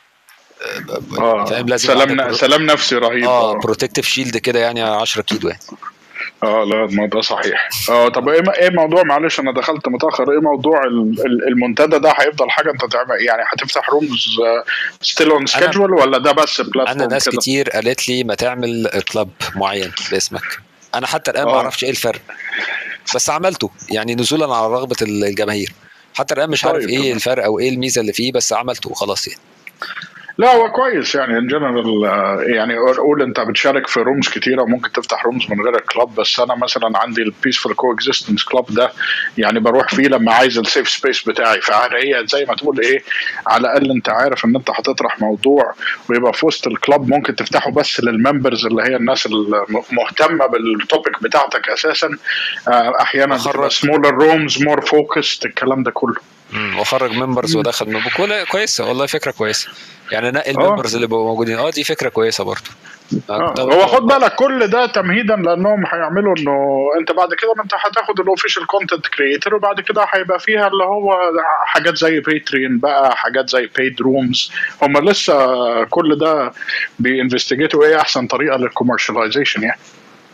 اه فاهم لازم سلام عندك- سلام نفسي رهيب اه اه بروتكتيف شيلد كده يعني 10 كيلو يعني اه لا الموضوع صحيح اه طب ايه ايه موضوع معلش انا دخلت متاخر ايه موضوع ال- ال- المنتدى ده هيفضل حاجه انت تعمل يعني هتفتح رومز ستيل اون سكيدجول ولا ده بس انا بلاتفورم ناس كده كتير قالت لي ما تعمل كلاب معين باسمك انا حتى الان ما آه. اعرفش ايه الفرق بس عملته يعني نزولا على رغبه الجماهير حتى الان مش عارف طيب، ايه تمام. الفرق او ايه الميزه اللي فيه بس عملته وخلاص يعني لا هو كويس يعني ان جنرال يعني قول انت بتشارك في رومز كتيره وممكن تفتح رومز من غير الكلاب بس انا مثلا عندي البيسفول كو اكزيستنس كلاب ده يعني بروح فيه لما عايز السيف سبيس بتاعي فهي زي ما تقول ايه على الاقل انت عارف ان انت هتطرح موضوع ويبقى في وسط الكلاب ممكن تفتحه بس للممبرز اللي هي الناس المهتمه بالتوبيك بتاعتك اساسا آه، احيانا أخرج. سمولر رومز مور فوكست الكلام ده كله مم. واخرج ممبرز وادخل ممبر كل- كويسه والله فكره كويسه يعني نقي آه. الممبرز اللي بيبقوا موجودين اه دي فكره كويسه برضه آه، هو خد بالك كل ده تمهيدا لانهم هيعملوا انه انت بعد كده ما انت هتاخد الاوفيشال كونتنت كريتور وبعد كده هيبقى فيها اللي هو حاجات زي باتريون بقى حاجات زي بيد رومز هم لسه كل ده بينفستيجيتوا ايه احسن طريقه للكوميرشاليزيشن يعني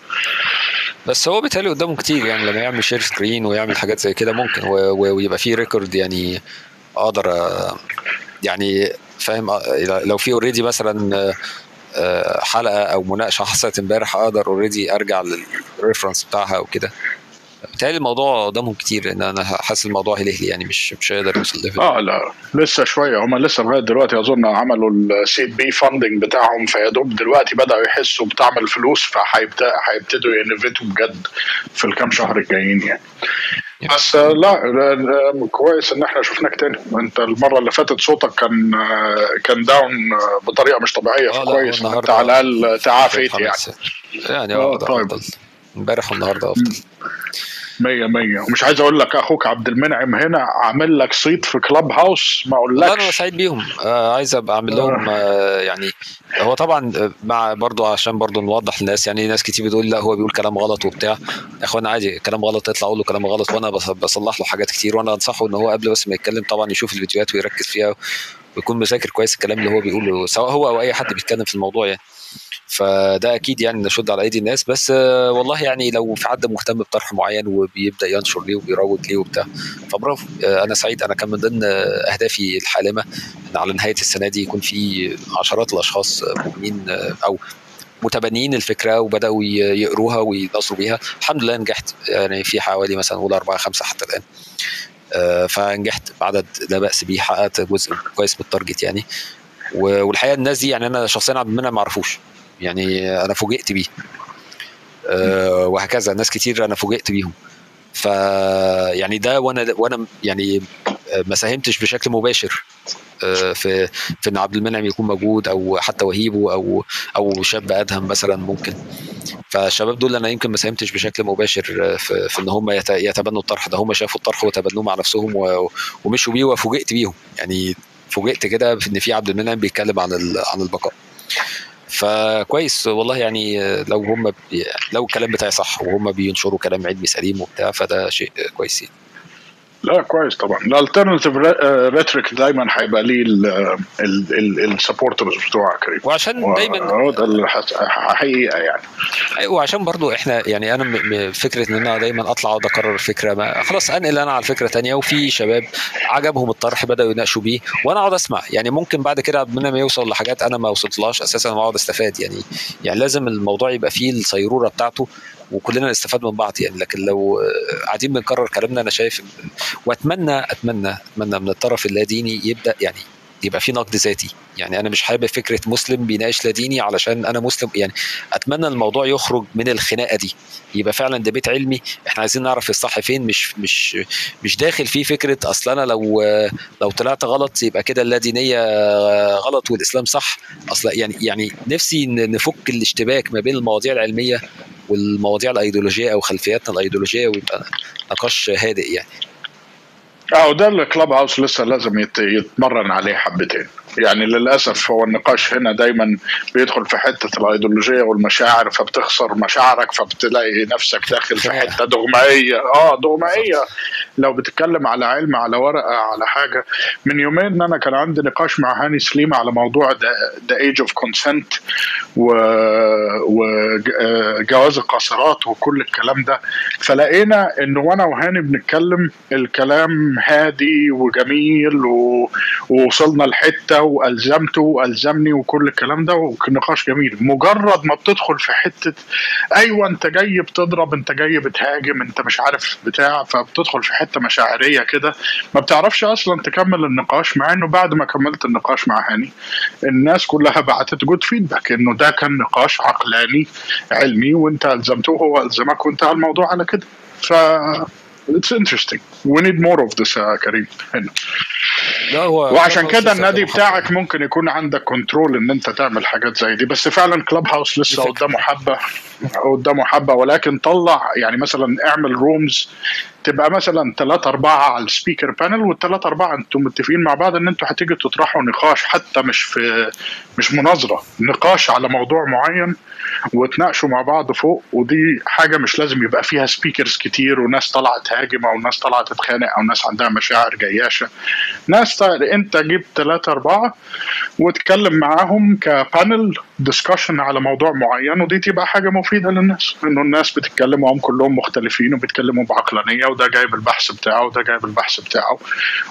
بس هو بيتهيألي قدامه كتير يعني لما يعمل شير سكرين ويعمل حاجات زي كده ممكن و- و- ويبقى فيه ريكورد يعني اقدر أ- يعني فاهم أ- لو في اوريدي مثلا آه، آه، حلقه او مناقشه حصلت امبارح اقدر اوريدي ارجع للريفرنس بتاعها وكده بيتهيألي الموضوع قدامهم كتير لان انا حاسس الموضوع هيلهلي يعني مش مش هيقدر يوصل ليفل اه لا لسه شويه هم لسه لغايه دلوقتي اظن عملوا السيد بي فاندنج بتاعهم فيا دوب دلوقتي بداوا يحسوا بطعم الفلوس فهيبتدوا ينفتوا بجد في الكام شهر الجايين يعني بس آه، لا لا- لا، كويس ان احنا شفناك تاني انت المره اللي فاتت صوتك كان آه، كان داون آه، بطريقه مش طبيعيه اه لا هو فكويس ان انت النهارده على الاقل تعافيت شوية يعني حماس يعني آه، اه ده طيب. افضل امبارح والنهارده افضل مية مية ومش عايز اقول لك اخوك عبد المنعم هنا عامل لك صيت في كلاب هاوس ما والله انا اقولكش سعيد بيهم آه عايز ابقى اعمل لهم آه يعني هو طبعا آه، مع برضو عشان برضو نوضح للناس يعني ناس كتير بتقول لا هو بيقول كلام غلط وبتاع يا اخوانا عادي كلام غلط يطلع اقول له كلام غلط وانا بص- بصلح له حاجات كتير وانا انصحه ان هو قبل بس ما يتكلم طبعا يشوف الفيديوهات ويركز فيها ويكون مذاكر كويس الكلام اللي هو بيقوله سواء هو او اي حد بيتكلم في الموضوع يعني فده اكيد يعني نشد على ايدي الناس بس آه، والله يعني لو في حد مهتم بطرح معين وبيبدا ينشر ليه وبيروج ليه وبتاع فبرافو آه، انا سعيد انا كان من ضمن آه، اهدافي الحالمه ان على نهايه السنه دي يكون في عشرات الاشخاص آه، مؤمنين آه، او متبنيين الفكره وبداوا ي- يقروها ويتاثروا بيها الحمد لله نجحت يعني في حوالي مثلا نقول اربعه خمسه حتى الان آه، فنجحت بعدد لا باس به حققت جزء كويس من التارجت يعني و- والحقيقه الناس دي يعني انا شخصيا عبد المنعم ما اعرفوش يعني انا فوجئت بيه آه، وهكذا ناس كتير انا فوجئت بيهم ف يعني ده وانا وانا يعني آه، ما ساهمتش بشكل مباشر آه، في في ان عبد المنعم يكون موجود او حتى وهيبو او او شاب ادهم مثلا ممكن فالشباب دول انا يمكن ما ساهمتش بشكل مباشر آه، في, في ان هم يت- يتبنوا الطرح ده هم شافوا الطرح وتبنوه مع نفسهم و- ومشوا بيه وفوجئت بيهم يعني فوجئت كده ان في عبد المنعم بيتكلم عن ال- عن البقاء فكويس والله يعني لو هم بي لو الكلام بتاعي صح وهم بينشروا كلام علمي سليم وبتاع فده شيء كويس يعني. لا كويس طبعا الالترناتيف ريتريك دايما هيبقى ليه السبورترز بتوعه يا كريم وعشان دايما هو ده اللي حس- حقيقه يعني أيوة، وعشان برضو احنا يعني انا م- م- فكره ان انا دايما اطلع اقعد اكرر فكره ما خلاص انقل انا على فكره تانية وفي شباب عجبهم الطرح بداوا يناقشوا بيه وانا اقعد اسمع يعني ممكن بعد كده عبد المنعم يوصل لحاجات انا ما وصلتلهاش اساسا واقعد استفاد يعني يعني لازم الموضوع يبقى فيه الصيروره بتاعته وكلنا نستفاد من بعض يعني لكن لو آه، قاعدين بنكرر كلامنا انا شايف إن- واتمنى اتمنى اتمنى من الطرف اللاديني يبدا يعني يبقى في نقد ذاتي يعني انا مش حابب فكره مسلم بيناقش لا ديني علشان انا مسلم يعني اتمنى الموضوع يخرج من الخناقه دي يبقى فعلا ده بيت علمي احنا عايزين نعرف الصح فين مش مش مش داخل فيه فكره اصل انا لو لو طلعت غلط يبقى كده اللادينيه غلط والاسلام صح اصل يعني يعني نفسي ن- نفك الاشتباك ما بين المواضيع العلميه والمواضيع الايديولوجيه او خلفياتنا الايديولوجيه ويبقى نقاش هادئ يعني اه وده اللي كلاب هاوس لسه لازم يت- يتمرن عليه حبتين يعني للاسف هو النقاش هنا دايما بيدخل في حته الايديولوجيه والمشاعر فبتخسر مشاعرك فبتلاقي نفسك داخل في حته دغمائيه اه دغمائيه لو بتتكلم على علم على ورقه على حاجه من يومين انا كان عندي نقاش مع هاني سليم على موضوع ذا ايج اوف كونسنت وجواز القاصرات وكل الكلام ده فلقينا انه وانا وهاني بنتكلم الكلام هادي وجميل و... ووصلنا لحته والزمته والزمني وكل الكلام ده وكان نقاش جميل مجرد ما بتدخل في حته ايوه انت جاي بتضرب انت جاي بتهاجم انت مش عارف بتاع فبتدخل في حته مشاعريه كده ما بتعرفش اصلا تكمل النقاش مع انه بعد ما كملت النقاش مع هاني الناس كلها بعتت جود فيدباك انه ده كان نقاش عقلاني علمي وانت الزمته وهو الزمك وانتهى الموضوع على كده ف it's interesting we need more of this يا كريم هنا لا هو وعشان Clubhouse كده لسه النادي قدامه بتاعك حبة. ممكن يكون عندك كنترول ان انت تعمل حاجات زي دي بس فعلا كلاب هاوس لسه دي فكرة. قدامه حبه قدامه حبه ولكن طلع يعني مثلا اعمل رومز تبقى مثلا ثلاثة أربعة على السبيكر بانل والثلاثة أربعة أنتم متفقين مع بعض إن أنتوا هتيجوا تطرحوا نقاش حتى مش في مش مناظرة نقاش على موضوع معين وتناقشوا مع بعض فوق ودي حاجة مش لازم يبقى فيها سبيكرز كتير وناس طالعة تهاجم أو ناس طالعة تتخانق أو ناس عندها مشاعر جياشة ناس طالع أنت جيب ثلاثة أربعة وتكلم معاهم كبانل ديسكشن على موضوع معين ودي تبقى حاجة مفيدة للناس إنه الناس بتتكلم وهم كلهم مختلفين وبيتكلموا بعقلانية وده جايب البحث بتاعه وده جايب البحث بتاعه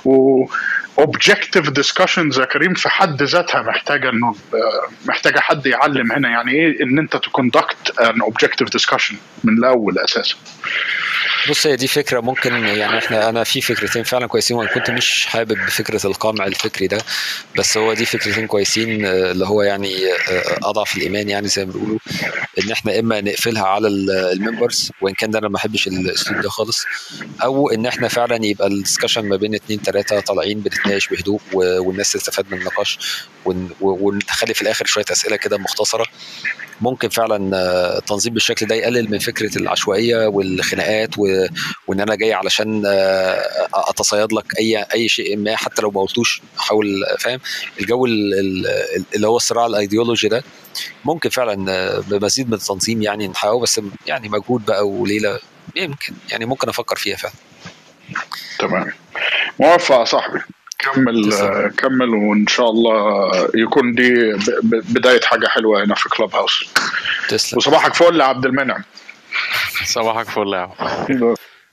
و objective discussions يا كريم في حد ذاتها محتاجه انه محتاجه حد يعلم هنا يعني ايه ان انت to conduct an objective discussion من الاول اساسا بص هي دي فكره ممكن يعني احنا انا في فكرتين فعلا كويسين وانا كنت مش حابب فكره القمع الفكري ده بس هو دي فكرتين كويسين آه، اللي هو يعني آه، اضعف الايمان يعني زي ما بيقولوا ان احنا اما نقفلها على ال- الممبرز وان كان ده انا ما بحبش الاسلوب ده خالص او ان احنا فعلا يبقى الدسكشن ما بين اتنين تلاته طالعين بنتناقش بهدوء و- والناس تستفاد من النقاش ون- و- ونخلي في الاخر شويه اسئله كده مختصره ممكن فعلا آه، التنظيم بالشكل ده يقلل من فكره العشوائيه والخناقات و... وان انا جاي علشان آه، اتصيد لك اي اي شيء ما حتى لو ما قلتوش احاول فاهم الجو ال- ال- اللي هو الصراع الايديولوجي ده ممكن فعلا آه، بمزيد من التنظيم يعني نحققه بس يعني مجهود بقى وليله يمكن يعني ممكن افكر فيها فعلا تمام موفق يا صاحبي كمل تسلم. آه، كمل وان شاء الله يكون دي ب- ب- بدايه حاجه حلوه هنا في كلاب هاوس تسلم وصباحك فل يا عبد المنعم صباحك فل يا عم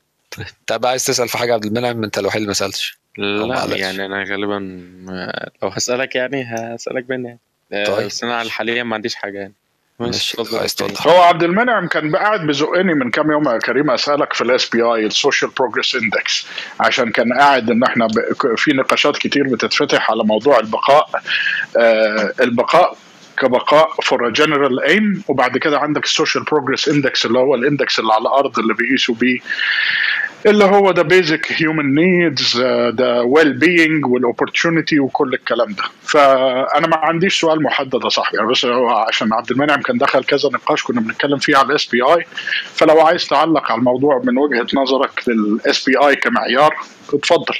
طب عايز تسال في حاجه يا عبد المنعم انت الوحيد اللي ما سالتش لا معلش. يعني انا غالبا ما- لو هسألك يعني هسألك بينا يعني آه، طيب. بس انا حاليا ما عنديش حاجة يعني ماشي اتفضل. عايز توضح هو عبد المنعم كان قاعد بيزقني من كام يوم يا كريم اسالك في الاس بي اي السوشيال بروجرس اندكس عشان كان قاعد ان احنا ب... في نقاشات كتير بتتفتح على موضوع البقاء آه البقاء كبقاء فور جنرال ايم وبعد كده عندك السوشيال بروجرس اندكس اللي هو الاندكس اللي على الارض اللي بيقيسوا بيه اللي هو ده بيزك هيومن نيدز ده ويل بينج والاوبورتيونيتي وكل الكلام ده فانا ما عنديش سؤال محدد يا صاحبي يعني بس هو عشان عبد المنعم كان دخل كذا نقاش كنا بنتكلم فيه على الاس بي اي فلو عايز تعلق على الموضوع من وجهه نظرك للاس بي اي كمعيار اتفضل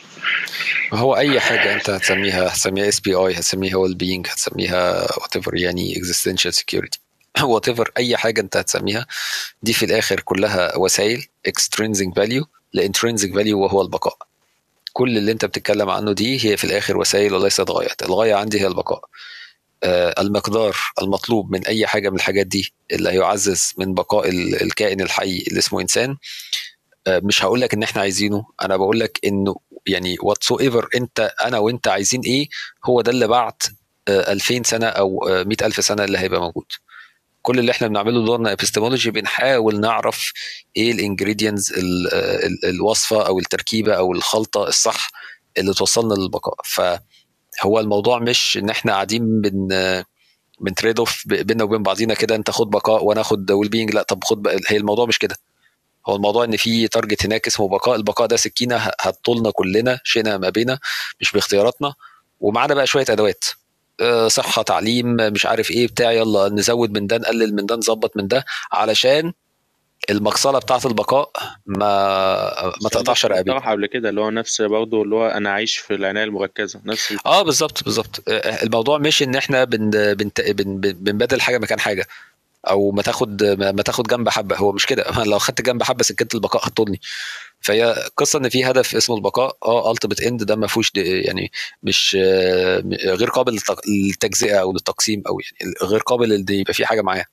هو اي حاجه انت هتسميها هتسميها اس بي اي هتسميها ويل بينج هتسميها وات ايفر يعني اكزيستنشال سكيورتي وات ايفر اي حاجه انت هتسميها دي في الاخر كلها وسائل اكسترينزك فاليو لانترنزك فاليو وهو البقاء كل اللي انت بتتكلم عنه دي هي في الاخر وسائل وليست غايات الغايه عندي هي البقاء آه المقدار المطلوب من اي حاجه من الحاجات دي اللي هيعزز من بقاء ال- الكائن الحي اللي اسمه انسان آه مش هقول لك ان احنا عايزينه انا بقول لك انه يعني واتس ايفر انت انا وانت عايزين ايه هو ده اللي بعد آه 2000 سنه او آه 100000 سنه اللي هيبقى موجود كل اللي احنا بنعمله دورنا ابستمولوجي بنحاول نعرف ايه الانجريدينتس الوصفه او التركيبه او الخلطه الصح اللي توصلنا للبقاء فهو الموضوع مش ان احنا قاعدين بن بنتريد اوف بينا وبين بعضينا كده انت خد بقاء وانا اخد ويل بينج لا طب خد بقى هي الموضوع مش كده هو الموضوع ان في تارجت هناك اسمه بقاء البقاء ده سكينه هتطولنا كلنا شئنا ما بينا مش باختياراتنا ومعانا بقى شويه ادوات آه، صحه تعليم مش عارف ايه بتاع يلا نزود من ده نقلل من ده نظبط من ده علشان المقصله بتاعه البقاء ما ما تقطعش رقبتي طرح قبل كده اللي هو نفس برضه اللي هو انا عايش في العنايه المركزه نفس ال- اه بالظبط بالظبط آه، الموضوع مش ان احنا بن بنت بن بن- بنبدل حاجه مكان حاجه او ما تاخد ما ما تاخد جنب حبه هو مش كده لو خدت جنب حبه سكنه البقاء هتطولني فهي قصه ان في هدف اسمه البقاء اه التيمت اند ده ما فيهوش د- يعني مش آه، غير قابل للتق- للتجزئه او للتقسيم او يعني غير قابل ان يبقى في حاجه معاه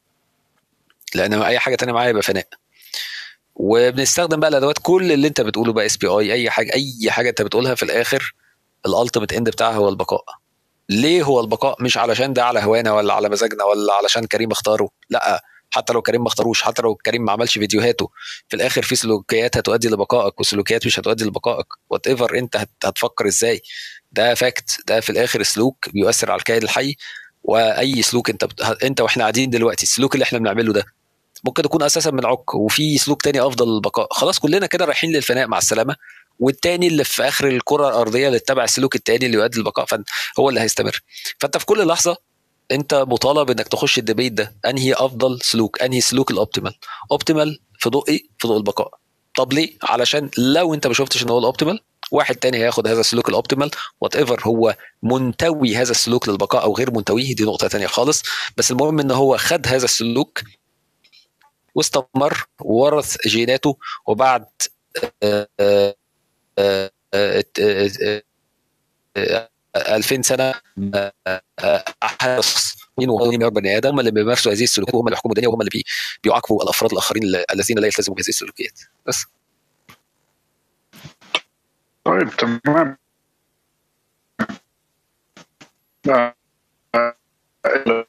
لان اي حاجه تانية معايا يبقى فناء وبنستخدم بقى الادوات كل اللي انت بتقوله بقى اس بي اي اي حاجه اي حاجه انت بتقولها في الاخر الالتيمت اند بتاعها هو البقاء ليه هو البقاء مش علشان ده على هوانا ولا على مزاجنا ولا علشان كريم اختاره لا حتى لو كريم ما اختاروش حتى لو كريم ما عملش فيديوهاته في الاخر في سلوكيات هتؤدي لبقائك وسلوكيات مش هتؤدي لبقائك وات ايفر انت هت- هتفكر ازاي ده فاكت ده في الاخر سلوك بيؤثر على الكائن الحي واي سلوك انت بت... انت واحنا قاعدين دلوقتي السلوك اللي احنا بنعمله ده ممكن يكون اساسا من عك وفي سلوك تاني افضل للبقاء خلاص كلنا كده رايحين للفناء مع السلامه والتاني اللي في اخر الكره الارضيه اللي اتبع السلوك التاني اللي يؤدي للبقاء فهو اللي هيستمر فانت في كل لحظه انت مطالب انك تخش الديبيت ده انهي افضل سلوك انهي سلوك الاوبتيمال اوبتيمال في ضوء ايه في ضوء البقاء طب ليه علشان لو انت ما شفتش ان هو الاوبتيمال واحد تاني هياخد هذا السلوك الاوبتيمال وات ايفر هو منتوي هذا السلوك للبقاء او غير منتويه دي نقطه تانية خالص بس المهم ان هو خد هذا السلوك واستمر وورث جيناته وبعد آه، آه، آه، آه، آه، آه، 2000 سنه آه، آه، احد مين وهو مين بني ادم هم اللي بيمارسوا هذه السلوكيات وهم اللي بيحكموا الدنيا وهم اللي بي- بيعاقبوا الافراد الاخرين الذين لا يلتزموا بهذه السلوكيات بس طيب تمام آه، آه،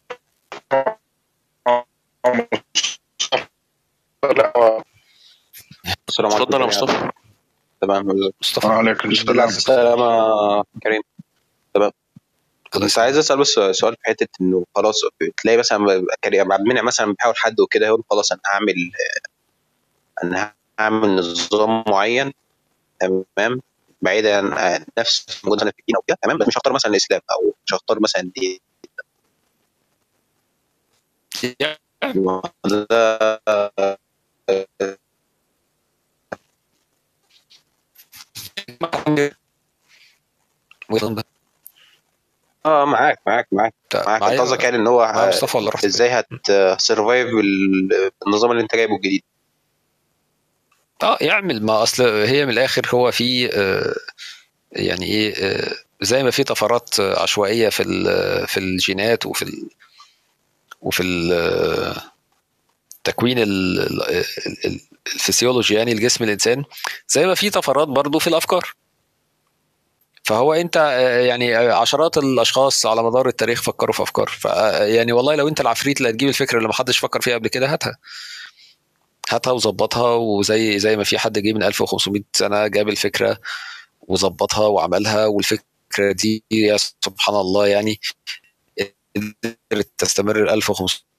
لا السلام عليكم اتفضل يا جميعاً. مصطفى تمام مصطفى وعليكم السلام السلام يا كريم تمام كنت عايز اسال بس سؤال في حته انه خلاص تلاقي مثلا كريم عبد المنعم مثلا بيحاول حد وكده يقول خلاص انا هعمل انا هعمل نظام معين تمام بعيدا عن نفس موجود هنا في الدين او كده تمام بس مش هختار مثلا الاسلام او مش هختار مثلا دين ده اه معاك معاك معاك معاك انت قصدك يعني ان هو معايا مصطفى ولا رحت ازاي هتسرفايف النظام اللي انت جايبه الجديد اه يعمل ما اصل هي من الاخر هو في آه، يعني ايه آه، زي ما في طفرات آه، عشوائيه في ال- في الجينات وفي ال وفي ال- آه، تكوين ال- ال- ال- الفسيولوجي يعني الجسم الانسان زي ما في طفرات برضو في الافكار فهو انت آه، يعني آه، عشرات الاشخاص على مدار التاريخ فكروا في افكار ف آه، يعني والله لو انت العفريت اللي هتجيب الفكره اللي محدش فكر فيها قبل كده هاتها هاتها وظبطها وزي زي ما في حد جه من 1500 سنه جاب الفكره وظبطها وعملها والفكره دي يا سبحان الله يعني قدرت تستمر ال 1500